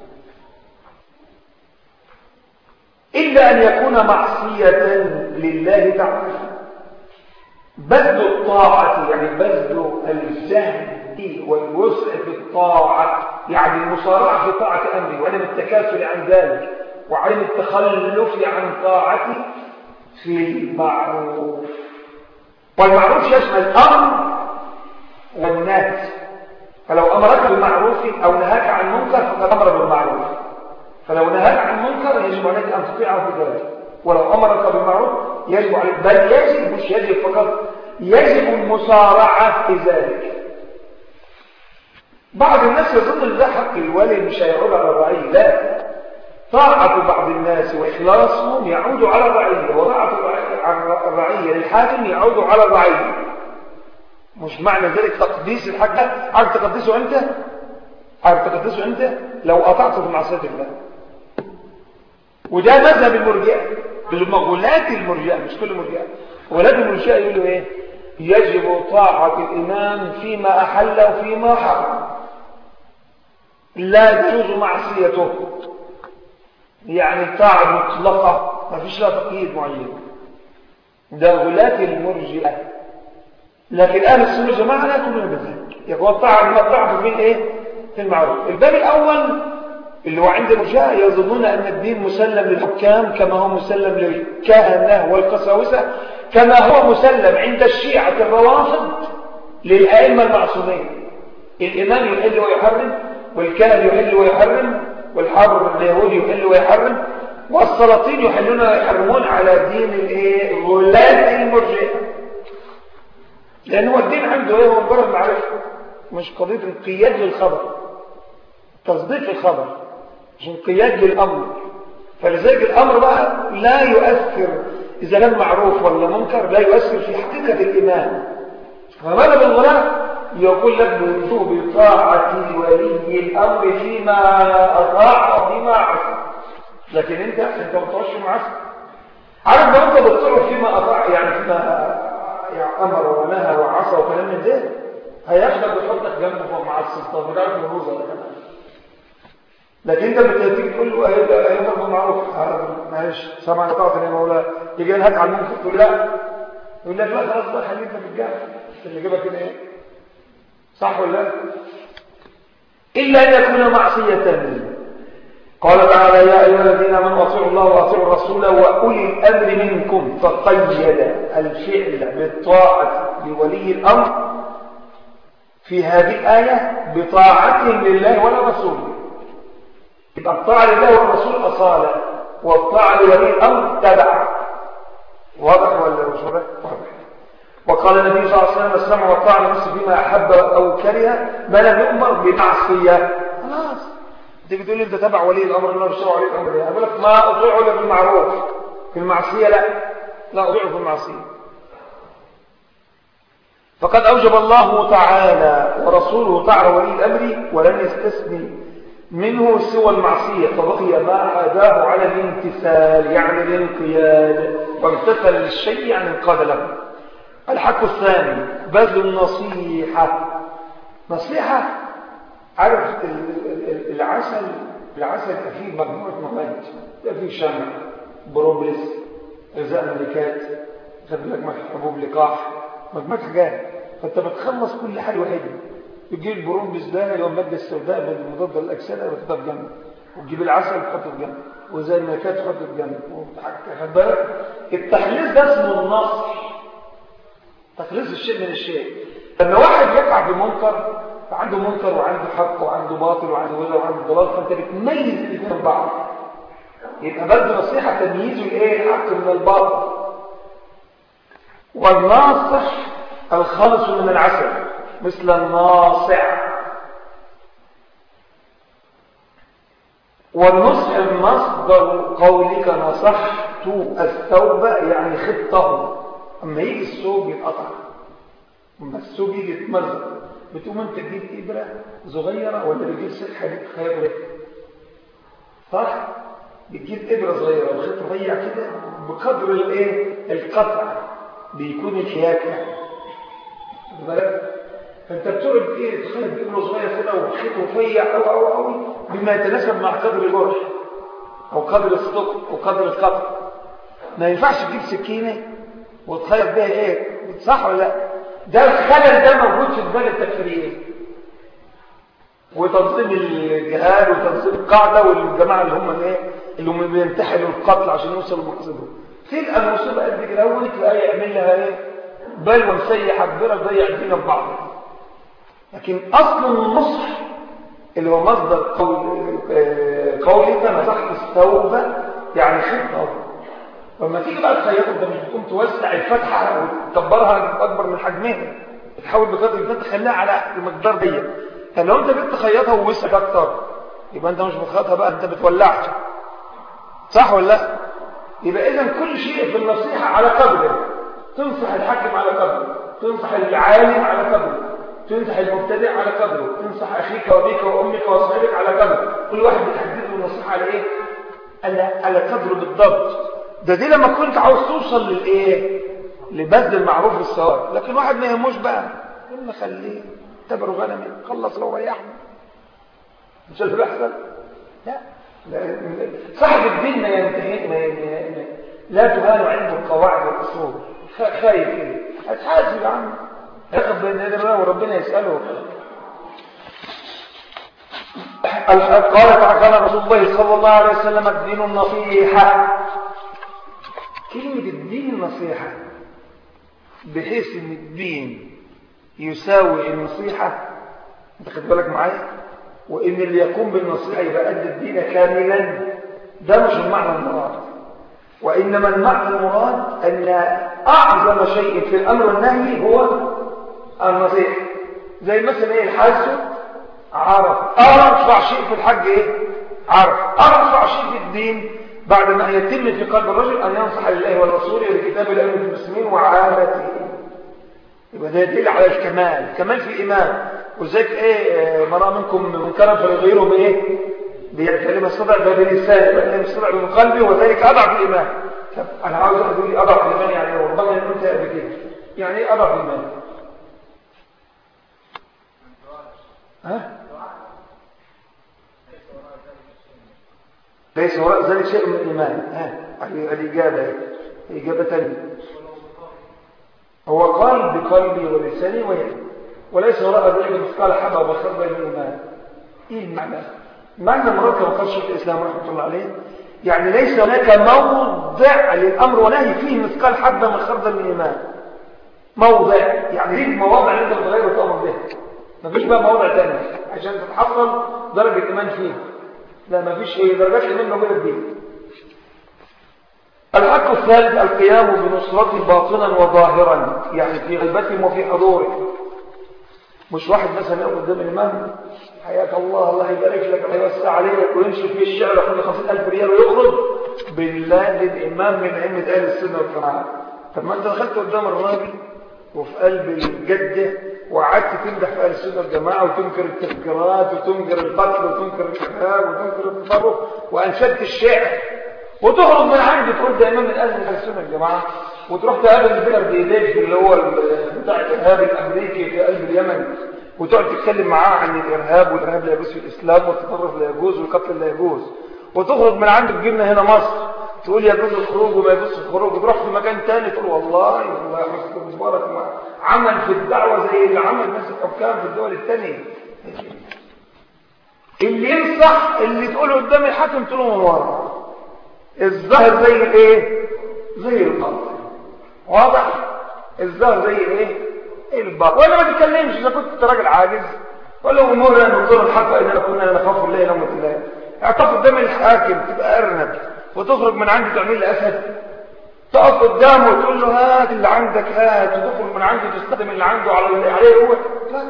إلا أن يكون معصية لله تعالى بذل الطاعة يعني بذل الجهد والوسع في الطاعة يعني المصارعة في طاعة أمره وعدم التكاسل عن ذلك وعدم التخلف عن طاعته في المعروف والمعروف يشمل الأمر والنهي فلو أمرك بالمعروف أو نهاك عن منكر فقد أمر بالمعروف فلو نهاك عن منكر يجب عليك أن تطيعه في ذلك ولو أمرك بالمعروف يجب عليك بل يجب مش يجب فقط يجب المسارعة في ذلك بعض الناس يظن ان ده حق الوالي مش هيعود على الرعية لا طاعة بعض الناس وإخلاصهم يعود على الرعية وطاعة الرعية للحاكم يعود على الرعية مش معنى ذلك تقديس الحاكم عارف تقدسه أنت عارف تقدسه أنت لو أطعته في معصية الله وده مذهب المرجئة بالمغولات المرجئة مش كل المرجئة ولاد المرجئة يقولوا ايه يجب طاعة الإمام فيما أحل وفيما حرم لا تجوز معصيته يعني طاعة مطلقة ما فيش لها تقييد معين ده غلاة المرجئة لكن أهل السنة والجماعة لا يكونون بذلك يقول الطاعة المطاعة في ايه في المعروف الباب الأول اللي هو عند المرجئة يظنون أن الدين مسلم للحكام كما هو مسلم للكهنة والقساوسة كما هو مسلم عند الشيعة الروافض للأئمة المعصومين الإمام يحل ويحرم والكاهن يحل ويحرم والحر اليهودي يحل ويحرم والسلاطين يحلون ويحرمون على دين الايه غلاة المرجئة لأن هو الدين عنده ايه هو مجرد معرفة مش قضية انقياد للخبر تصديق الخبر مش انقياد للأمر فلذلك الأمر بقى لا يؤثر إذا كان معروف ولا منكر لا يؤثر في حقيقة الإيمان فماذا بالغلاة يقول لك بوجوب طاعة ولي الأمر فيما أطاع وفيما عصى لكن أنت أنت ما بتطيعش معصى عارف لو أنت بتطيع فيما أطاع يعني فيما يعني أمر ونهى وعصى وكلام من ده هياخدك ويحطك جنبه مع السلطان بتعرف الرموز ولا كمان لكن انت بتيجي تقول له هيبقى بالمعروف معلش سامع طاعه يا مولاي يجي ينهك على المنكر تقول لا يقول لك لا خلاص بقى خليك في الجهل اللي جابك كده ايه صح ولا لا الا ان يكون معصيه قال تعالى يا ايها الذين امنوا اطيعوا الله واطيعوا الرسول واولي الامر منكم فقيد الفعل بالطاعه لولي الامر في هذه الايه بطاعتهم لله ولرسوله يبقى الطاعة لله والرسول أصالة والطاعة لولي الأمر تبع واضح ولا مش واضح؟ واضح وقال النبي صلى الله عليه وسلم السمع والطاعة لنفسه فيما أحب أو كره ما لم يؤمر بمعصية خلاص انت بتقول لي انت تبع ولي الأمر الله مش تبع ولي الأمر يعني أقول لك ما أطيعه إلا بالمعروف في المعصية لا لا أطيعه في المعصية فقد أوجب الله تعالى ورسوله طاعة ولي الأمر ولم يستثني منه سوى المعصية فبقي ما عاداه على الامتثال يعني الانقياد وامتثل للشيء يعني انقاد له الحق الثاني بذل النصيحة نصيحة عارف العسل العسل فيه مجموعة مواد فيه شمع بروبلس غذاء ملكات خد لك حبوب لقاح مجموعة حاجات فانت بتخلص كل حاجة وحيدة تجيب البرومبس ده اللي هو الماده السوداء المضاده للاكسده وتحطها في جنب وتجيب العسل تحطه في جنب وزي الملكات تحطه في جنب خد بالك التخليص ده اسمه النصر تخليص الشيء من الشيء لما واحد يقع بمنكر فعنده منكر وعنده حق وعنده باطل وعنده وجه وعنده ضلال فانت بتميز الاثنين من بعض يبقى برضه نصيحه تمييز الايه الحق من الباطل والناصح الخالص من العسل مثل الناصع والنصح مصدر قولك نصحت الثوب يعني خطه اما يجي الثوب يتقطع اما الثوب يجي يتمزق بتقوم انت تجيب ابره صغيره ولا بتجيب سلك حديد خيط صح بتجيب ابره صغيره والخيط رفيع كده بقدر الايه القطع بيكون الحياكه بالك فانت بتقعد ايه تخيل بابره صغير كده وخيط رفيع قوي قوي قوي بما يتناسب مع قدر الجرح او قدر الصدق او قدر القطع ما ينفعش تجيب سكينه وتخيط بيها ايه صح ولا لا ده الخلل ده موجود في دماغ التكفيريين وتنظيم الجهاد وتنظيم القاعده والجماعه اللي هم ايه اللي هم بينتحلوا القتل عشان يوصلوا لمقصدهم تلقى المصيبه قد كده اول تلاقي يعمل لها ايه بل وسيح الدرة ضيع الدنيا ببعض لكن اصل النصح اللي هو مصدر قول قولك مسحت الثوب يعني خطه لما تيجي بقى تخيطه انت مش بتقوم توسع الفتحه وتكبرها اكبر من حجمها تحاول بقدر الامكان تخليها على المقدار دي فلو انت جيت تخيطها ووسعت اكتر يبقى انت مش بتخيطها بقى انت بتولعها صح ولا لا يبقى اذا كل شيء في النصيحة على قدره تنصح الحاكم على قدره تنصح العالم على قدره تنصح المبتدع على قدره تنصح اخيك وابيك وامك وصاحبك على قدره كل واحد بتحدد له النصيحة على ايه على على قدره بالضبط ده دي لما كنت عاوز توصل للايه لبذل المعروف بالصواب لكن واحد ما يهموش بقى قلنا خليه اعتبره غنمي خلص لو ريحنا مش اللي بيحصل لا صاحب الدين ما ينتهي ما ينتهي لا تهان عنده القواعد والاصول خايف كده هتحاسب يا عم ياخد بين يدي الله وربنا يساله قال قال رسول الله صلى الله عليه وسلم الدين النصيحه كلمه الدين النصيحه بحيث ان الدين يساوي النصيحه انت خد بالك معايا وان اللي يقوم بالنصيحه يبقى قد الدين كاملا ده مش المعنى المراد وانما المعنى المراد ان اعظم شيء في الامر والنهي هو النصيحه زي مثلا ايه الحج عرف ارفع شيء في الحج ايه عرف ارفع شيء في الدين بعد ما يتم في قلب الرجل ان ينصح لله ورسوله ولكتاب الله المسلمين وعامته يبقى ده يدل على الكمال كمال في الايمان وذلك ايه من راى منكم منكرا فليغيره بايه بكلمه الصدع ده بلسانه بكلمه الصدع من قلبه وذلك اضعف الايمان طب انا عاوز واحد يقول لي اضعف الايمان يعني ايه ربما انت قبل كده يعني ايه اضعف الايمان ها ليس وراء ذلك شيء من الايمان ها الاجابه اجابه ثانيه هو قال بقلبي ولساني ويدي وليس وراء ذلك مثقال حبه وخردل من الايمان ايه المعنى معنى المراد كما قال شيخ الاسلام رحمه الله عليه يعني ليس هناك موضع للامر ونهي فيه مثقال حبه من خردل من الايمان موضع يعني دي المواضع اللي انت بتغير وتامر بها مفيش بقى مواضع ثانيه عشان تتحصل درجه ايمان فيه لا مفيش ايه درجات ايمان موجوده فيه الحق الثالث القيام بنصرته باطنا وظاهرا يعني في غيبته وفي حضوره مش واحد مثلا يقف قدام الامام حياك الله الله يبارك لك الله يوسع عليك ويمشي في الشعر ياخد 50000 ريال ويخرج بالله للامام من ائمه اهل السنه والجماعه طب ما انت دخلت قدام الراجل وفي قلب الجده وقعدت تمدح في اهل السنه والجماعه وتنكر التفكيرات وتنكر القتل وتنكر الارهاب وتنكر التطرف وانشدت الشعر وتخرج من عندك تقول ده امام من اهل السنه والجماعه وتروح تقابل البيلر بايديك اللي هو بتاع الارهاب الامريكي في قلب اليمن وتقعد تتكلم معاه عن الارهاب والارهاب لا يجوز في الاسلام والتطرف لا يجوز والقتل لا يجوز وتخرج من عندك جبنا هنا مصر تقول يجوز الخروج وما يجوز الخروج وتروح في مكان تاني تقول والله الله يحفظكم مبارك عمل في الدعوه زي اللي عمل ناس الحكام في الدول الثانيه اللي ينصح اللي تقوله قدام الحاكم تقوله من ورا الظاهر زي الايه زي الباطن واضح الظاهر زي الايه الباطن ولا ما تتكلمش اذا كنت راجل عاجز ولا امورنا ننظر الحق اننا كنا نخاف الله لومة الله اعتقد قدام الحاكم تبقى ارنب وتخرج من عنده تعمل لي اسد تقف قدامه وتقول له هات اللي عندك هات وتخرج من عنده تستخدم اللي عنده على اللي عليه هو لا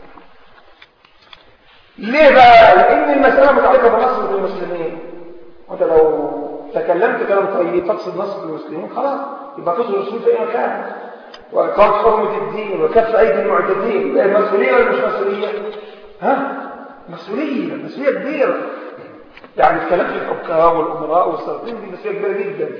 ليه بقى لان المساله متعلقه بنصر المسلمين وانت لو تكلمت كلام طيب تقصد نصر المسلمين خلاص يبقى تصل المسلمين في اي مكان وإقامة حرمة الدين وكف أيدي المعتدين يبقى مسؤولية ولا مش مسؤولية؟ ها؟ مسؤولية مسؤولية كبيرة يعني الكلام في الحكام والأمراء والسلاطين دي مسؤولية كبيرة جدا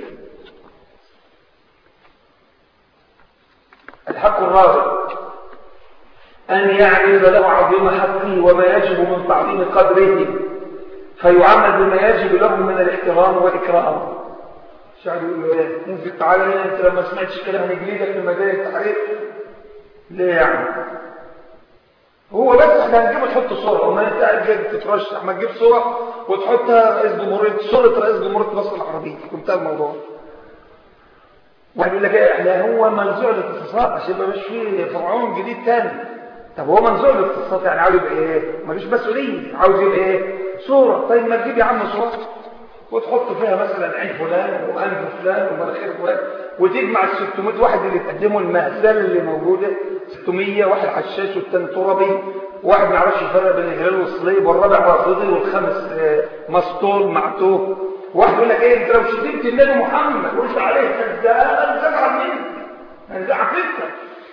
الحق الرابع أن يعرض له عظيم حقه وما يجب من تعظيم قدره فيعمل بما يجب له من الاحترام والإكرام شعر يقول له ايه ممكن تعالى هنا انت لما سمعتش كلام هنجليدك في مجال التحرير ليه يعني هو بس احنا هنجيب تحط صورة وما انت قاعد جاي تترشح ما تجيب صورة وتحطها رئيس جمهورية صورة رئيس جمهورية مصر العربية انتهى الموضوع واحد يقول لك ايه احنا هو منزوع الاتصالات عشان يبقى مش فيه فرعون جديد تاني طب هو منزوع الاتصالات يعني عاوز يبقى ايه مفيش مسؤولية عاوز يبقى ايه صورة طيب ما تجيب يا عم صورة وتحط فيها مثلا عين فلان وانف فلان ومناخير فلان وتجمع ال 600 واحد اللي تقدموا المهزله اللي موجوده 600 واحد حشاش والثاني تربي واحد ما يعرفش يفرق بين الهلال والصليب والرابع رافضي والخامس مسطول معتوه واحد يقول لك ايه انت لو شتمت النبي محمد وقلت عليه كذاب تزعل منك يعني ده عقيدتك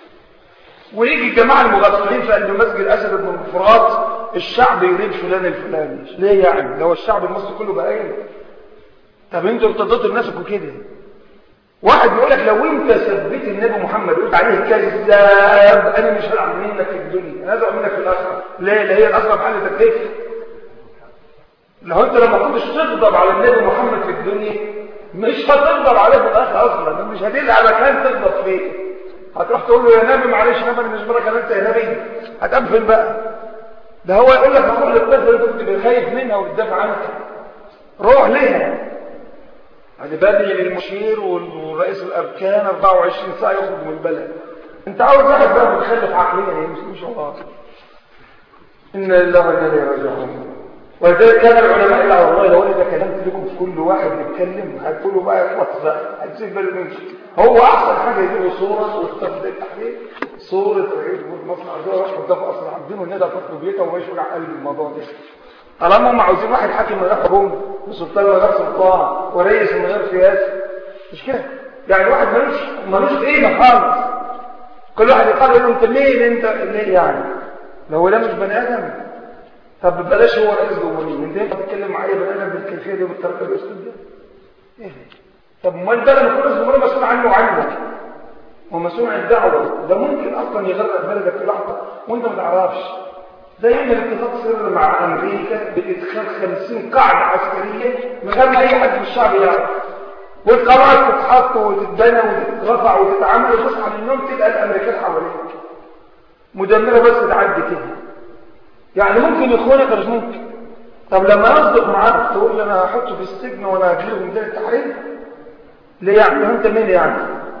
ويجي الجماعه المغفلين في قلب مسجد اسد بن الفرات الشعب يريد فلان الفلاني ليه يعني لو الشعب المصري كله بقى ايه طب انتوا ارتضيتوا لنفسكم كده واحد بيقول لك لو انت ثبت النبي محمد قلت عليه كذاب انا مش هزعل منك في الدنيا انا هزعل منك في الاخره ليه لا هي الاخره محل تكليف لو انت لما كنتش تغضب على النبي محمد في الدنيا مش هتغضب عليه في الاخره اصلا مش هتلقى مكان تغضب فيه هتروح تقول له يا نبي معلش نبي انا مش برك انت يا نبي هتقفل بقى ده هو يقول لك روح للطفل اللي كنت خايف منها وتدافع عنها روح ليها هذا بادئ للمشير والرئيس الاركان 24 ساعه يخرج من البلد انت عاوز واحد بقى متخلف عقليا يعني مش مش الله ان لله وانا اليه راجعون ولذلك كان العلماء الى والله لو انا كلمت لكم في كل واحد بيتكلم هتقولوا بقى اخوات بقى هتسيب بالك منش هو احسن حاجه يجيبوا صوره ويختار ده التحليل صوره رئيس مصنع ده راح قدام اصل عابدين والندى فكروا بيته وما يشغل قلب الموضوع ده طالما هم عاوزين واحد حاكم من غير حكومه وسلطان من غير سلطان ورئيس من غير سياسه مش كده يعني واحد ملوش ملوش قيمه خالص كل واحد يقال له انت مين انت ليه يعني لو ده مش بني ادم طب بلاش هو رئيس جمهوريه انت ينفع تتكلم معايا بني ادم بالكيفيه دي وبالطريقه بالاسلوب ده ايه طب امال ده لما يكون رئيس جمهوريه مسؤول عنه وعنك ومسؤول عن الدعوه ده ممكن اصلا يغرق بلدك في لحظه وانت ما تعرفش ده يعمل اتفاق سر مع امريكا بادخال 50 قاعده عسكريه من غير ما اي حد في الشعب يعرف والقواعد تتحط وتتبنى وتترفع وتتعمل وتصحى من النوم تلقى الامريكان حواليك مدمره بس تعدي كده يعني ممكن يخونك مش ممكن طب لما اصدق معاك تقول لي انا هحطه في السجن وانا هجيله من دار التحرير ليه يعني انت مين يعني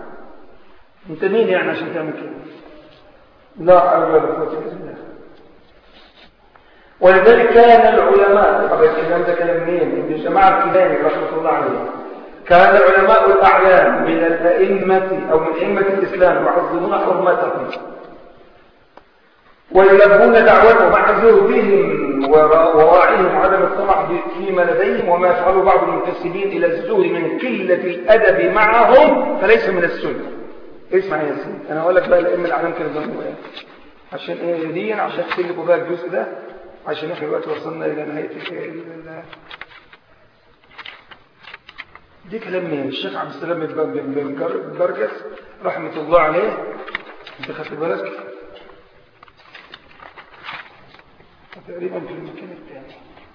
انت مين يعني عشان تعمل كده لا حول ولا قوه الا بالله ولذلك كان العلماء طب الكلام ده كلام مين ابن الجماعه الكلاني رحمه الله عليه كان العلماء الاعلام من الائمه او من ائمه الاسلام يعظمون حرمتهم ويلبون دعوته مع زهدهم وراعيهم عدم الطمع فيما لديهم وما يفعله بعض المنتسبين الى الزهد من قله الادب معهم فليس من السنه اسمع يا سيدي انا هقول لك بقى الائمه الاعلام كانوا بيعملوا ايه عشان ايه دي عشان تقلبوا بقى الجزء ده عشان احنا دلوقتي وصلنا الى نهايه دي كلام مين الشيخ عبد السلام بن برجس رحمه الله عليه انت خدت بالك تقريبا في المكان الثاني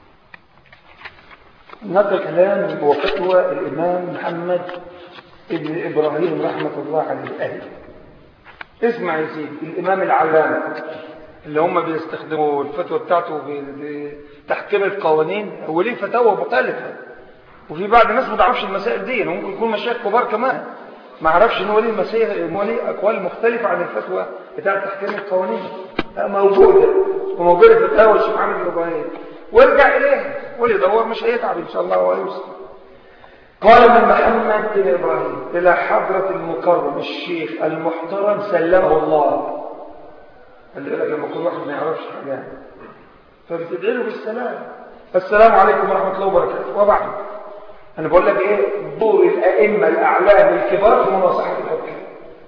نقل كلام وفتوى الامام محمد ابن ابراهيم رحمه الله عليه اهل اسمع يا سيدي الامام العلامه اللي هم بيستخدموا الفتوى بتاعته بتحكيم القوانين هو ليه فتاوى مختلفه وفي بعض الناس ما تعرفش المسائل دي ممكن يكون مشايخ كبار كمان ما عرفش ان هو ليه مسائل ان هو ليه اقوال مختلفه عن الفتوى بتاعه تحكيم القوانين موجوده وموجوده في فتاوى الشيخ محمد بن ابراهيم وارجع اليه واللي يدور مش هيتعب ان شاء الله ويوصل قال من محمد بن ابراهيم الى حضره المكرم الشيخ المحترم سلمه الله قال لك لما كل واحد ما يعرفش حاجه فبتدعي له بالسلام السلام عليكم ورحمه الله وبركاته وبعد انا بقول لك ايه دور الائمه الاعلام الكبار في مناصحه الحكام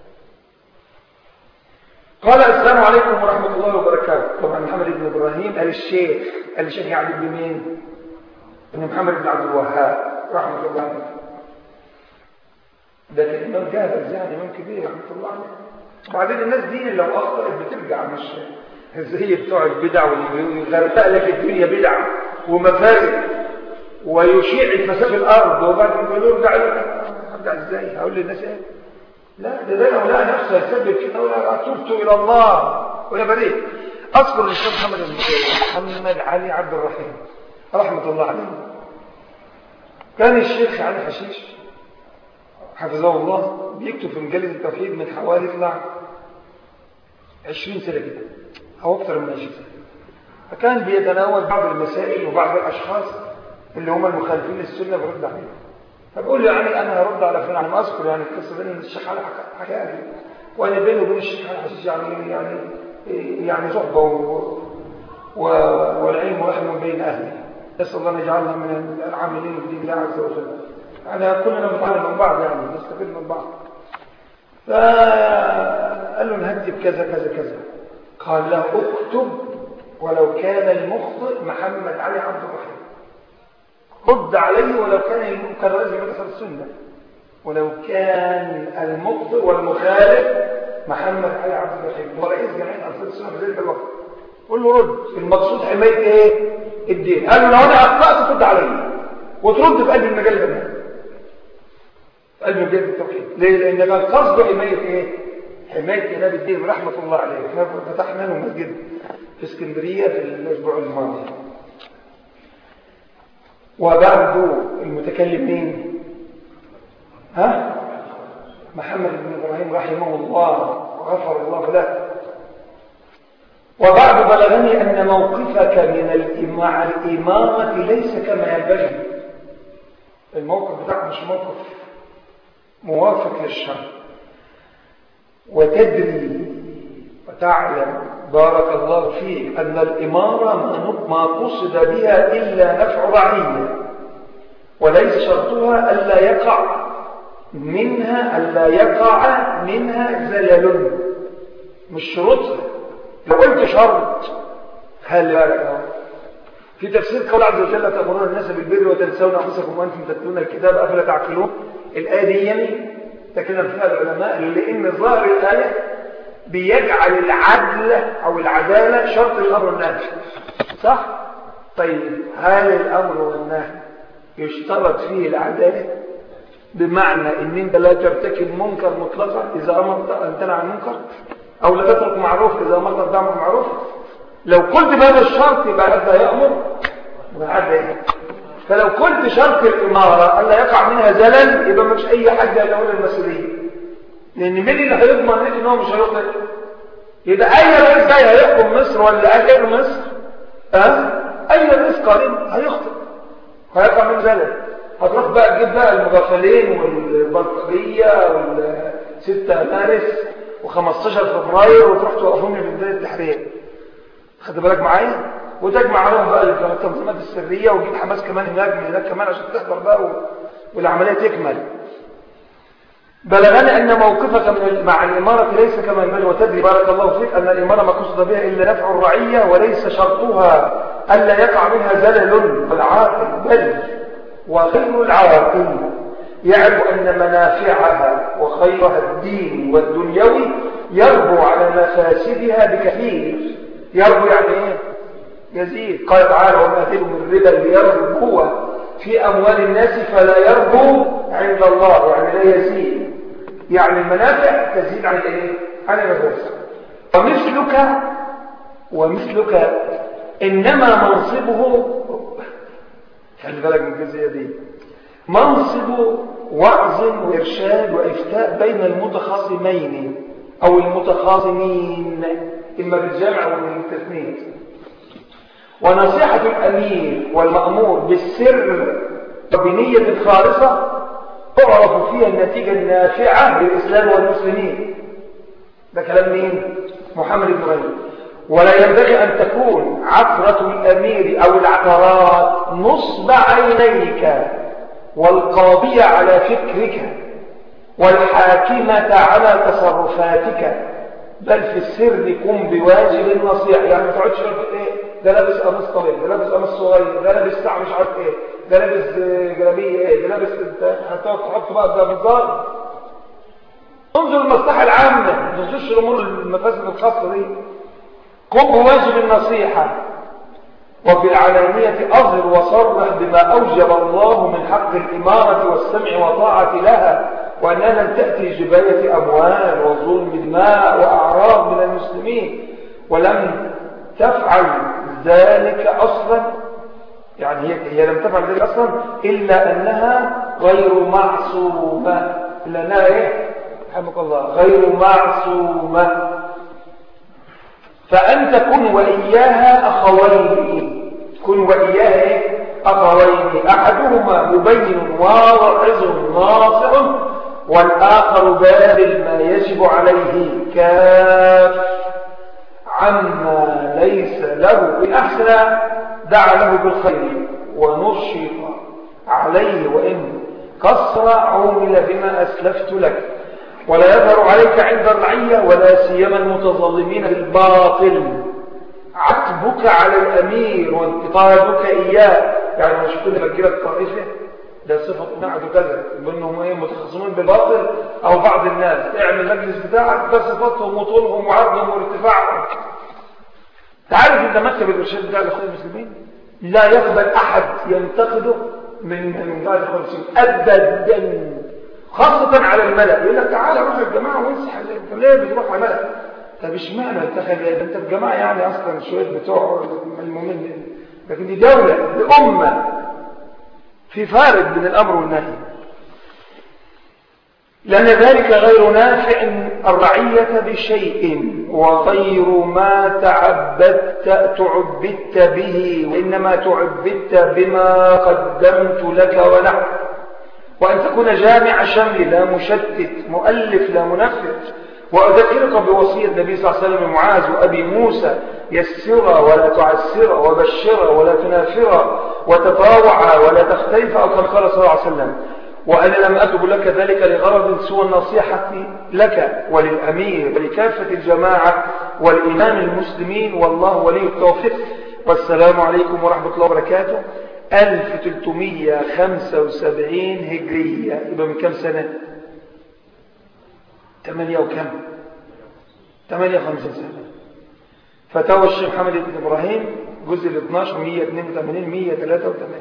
قال السلام عليكم ورحمه الله وبركاته طبعا محمد بن ابراهيم قال الشيخ قال الشيخ يعني ابن مين ابن محمد بن عبد الوهاب رحمه الله عليه ده كان امام جاهز يعني امام كبير رحمه الله عليه وبعدين الناس دي لو اخطات بترجع مش زي بتوع البدع ويغرق لك الدنيا بدع ومفاسد ويشيع الفساد في الارض وبعد ما يقول ارجع ارجع ازاي هقول للناس ايه لا ده ده لو لقى نفسه يسبب كده ولا تبت الى الله ولا بريء اذكر الاستاذ محمد محمد علي عبد الرحيم رحمه الله عليه كان الشيخ علي حشيش حفظه الله بيكتب في مجلة التوحيد من حوالي يطلع 20 سنة كده أو أكثر من 20 سنة فكان بيتناول بعض المسائل وبعض الأشخاص اللي هم المخالفين للسنة برد عليهم فبقول له يعني أنا هرد على فلان ما أذكر يعني القصة بين الشيخ علي حكاها لي وأنا بيني وبين الشيخ علي حشيش يعني يعني يعني صحبة و... و... والعلم رحم بين أهله نسأل الله أن يجعلنا من العاملين بدين الله عز وجل يعني كلنا نتعلم من بعض يعني نستفيد من بعض فقال له نهدي بكذا كذا كذا قال له اكتب ولو كان المخطئ محمد علي عبد الرحيم رد عليه ولو كان كان رئيس مدرسة السنة ولو كان المخطئ والمخالف محمد علي عبد الرحيم هو رئيس جمعية أنصار السنة في ذلك الوقت قول له رد المقصود حماية ايه الدين قال له لو انا اخطأت ترد علي وترد في قلب المجال ده في قلب مجال التوحيد ليه لان كان قصده حماية ايه حماية كتاب الدين رحمة الله عليه احنا فتحنا له مسجد في اسكندرية في الاسبوع الماضي وبعد المتكلم مين ها محمد بن ابراهيم رحمه الله وغفر الله له وبعد بلغني أن موقفك من الإمارة ليس كما ينبغي الموقف بتاعك مش موقف موافق للشرع وتدري وتعلم بارك الله فيك أن الإمارة ما قصد بها إلا نفع رعية وليس شرطها ألا يقع منها ألا يقع منها زلل مش شروطها لو قلت شرط خلي بالك في تفسير قول عز وجل تأمرون الناس بالبر وتنسون أنفسكم وأنتم تتلون الكتاب أفلا تعقلون الآية دي يعني تكلم فيها العلماء لأن ظاهر الآية بيجعل العدل أو العدالة شرط الأمر والنهي صح؟ طيب هل الأمر والنهي يشترط فيه العدالة بمعنى ان انت لا ترتكب منكر مطلقا اذا امرت ان تنهى عن منكر او لا تترك معروف اذا امرت ان تعمل معروف لو قلت بهذا الشرط يبقى هذا يامر وهذا ينهى فلو قلت شرط الاماره الا يقع منها زلل يبقى مش اي حد يقول المسؤوليه لان مين اللي هيضمن ان هو مش هيخطئ يبقى اي رئيس جاي هيحكم مصر ولا اهل مصر ها أه؟ اي رئيس قادم هيخطئ هيقع منه زلل هتروح بقى تجيب بقى المغفلين والبلطجيه وال6 مارس و15 فبراير وتروح توقفهم في بدايه التحرير خد بالك معايا وتجمع عليهم بقى التنظيمات السريه وتجيب حماس كمان هناك من هناك كمان عشان تحضر بقى والعمليه تكمل بلغنا أن موقفك من مع الإمارة ليس كما ينبغي وتدري بارك الله فيك أن الإمارة ما قصد بها إلا نفع الرعية وليس شرطها ألا يقع منها زلل والعاقل بل وغير العاقل يعرف أن منافعها وخيرها الدين والدنيوي يربو على مفاسدها بكثير يربو يعني ايه يزيد قال تعالى وما اتيتم من ربا ليربو في أموال الناس فلا يربو عند الله يعني لا يزيد يعني المنافع تزيد عن الايه عن المفاسد ومثلك ومثلك إنما منصبه خلي بالك من الجزئيه دي منصب وعظ وإرشاد وإفتاء بين المتخاصمين أو المتخاصمين إما بالجمع أو بالتثنية ونصيحة الأمير والمأمور بالسر وبنية خالصة تعرف فيها النتيجة النافعة للإسلام والمسلمين ده كلام مين؟ محمد بن غني ولا ينبغي أن تكون عثرة الأمير أو العثرات نصب عينيك والقاضية على فكرك والحاكمة على تصرفاتك بل في السر قم بواجب النصيحة يعني ما تقعدش ايه ده لابس قميص طويل ده لابس قميص صغير ده لابس ساعة مش عارف ايه ده لابس جلابيه ايه ده لابس هتقعد تحط بقى ده بالظاهر انظر المصلحة العامة ما تنظرش الامور المفاسد الخاصة دي قم بواجب النصيحة وفي العلانية أظهر وصرح بما أوجب الله من حق الإمارة والسمع وطاعة لها وأنها لن تأتي جباية أموال وظلم دماء وأعراض من المسلمين ولم تفعل ذلك أصلا يعني هي, هي لم تفعل ذلك أصلا إلا أنها غير معصومة إلا أنها إيه؟ رحمك الله غير معصومة فأنت كن وإياها أخوين كن وإياها إيه؟ أخوين أحدهما مبين واعظ ناصع والآخر باذل ما يجب عليه كاف عما ليس له إن أحسن دعا له بالخير ونشط عليه وإن قصر عومل بما أسلفت لك ولا يظهر عليك عند الرعية ولا سيما المتظلمين بالباطل عتبك على الأمير وانتقادك إياه يعني مش كل فكرة طائفة ده صفة نعد كذا بأنهم ايه متخصمين بالباطل أو بعض الناس اعمل المجلس بتاعك ده صفاتهم وطولهم وعرضهم وارتفاعهم تعرف انت مكتب الإرشاد بتاع الأخوة المسلمين لا يقبل أحد ينتقده من من بعد الأخوة المسلمين أبدا خاصة على الملأ يقول لك تعالى روح الجماعة وامسح انت ليه بتروح على الملأ طب اشمعنى انت انت في جماعة يعني اصلا شوية بتوع المؤمن لكن دي دولة دي أمة في فارق بين الأمر والنهي لأن ذلك غير نافع الرعية بشيء وغير ما تعبدت تعبدت به وإنما تعبدت بما قدمت لك ونحن وأن تكون جامع شمل لا مشتت مؤلف لا منفذ وأذكرك بوصية النبي صلى الله عليه وسلم معاذ وأبي موسى يسر ولا تعسر وبشر ولا تنافر وتطاوع ولا تختلف أو كما قال صلى الله عليه وسلم وأنا لم أكتب لك ذلك لغرض سوى النصيحة لك وللأمير ولكافة الجماعة والإمام المسلمين والله ولي التوفيق والسلام عليكم ورحمة الله وبركاته 1375 هجرية يبقى من كم سنة 8 وكم 58 سنة فتاوى الشيخ محمد بن إبراهيم جزء ال 12 182 183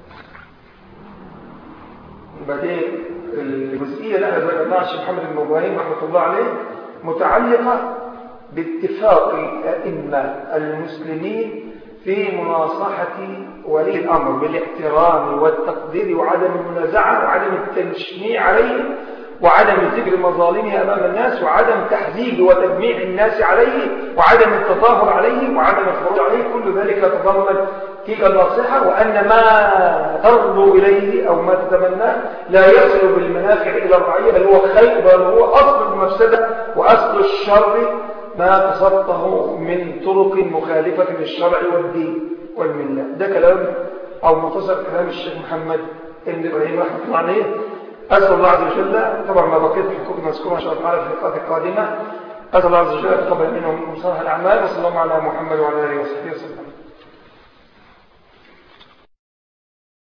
وبعدين الجزئية اللي احنا ذكرناها الشيخ محمد بن إبراهيم رحمة الله عليه متعلقة باتفاق الأئمة المسلمين في مناصحة ولي الأمر بالاحترام والتقدير وعدم المنازعة وعدم التنشنيع عليه وعدم ذكر مظالمه أمام الناس وعدم تحذيب وتجميع الناس عليه وعدم التظاهر عليه وعدم الخروج عليه كل ذلك يتضمن تلك النصيحة وأن ما ترضو إليه أو ما تتمناه لا يصل بالمنافع إلى الرعية بل هو خير بل هو أصل المفسدة وأصل الشر ما قصدته من طرق مخالفة للشرع والدين والملة ده كلام أو مختصر كلام الشيخ محمد ابن إبراهيم رحمه الله عليه أسأل الله عز وجل طبعا ما بقيت حقوق نذكرها إن شاء الله تعالى في اللقاءات القادمة أسأل الله عز وجل أن يتقبل منهم صالح الأعمال وصلى الله على محمد وعلى آله وصحبه وسلم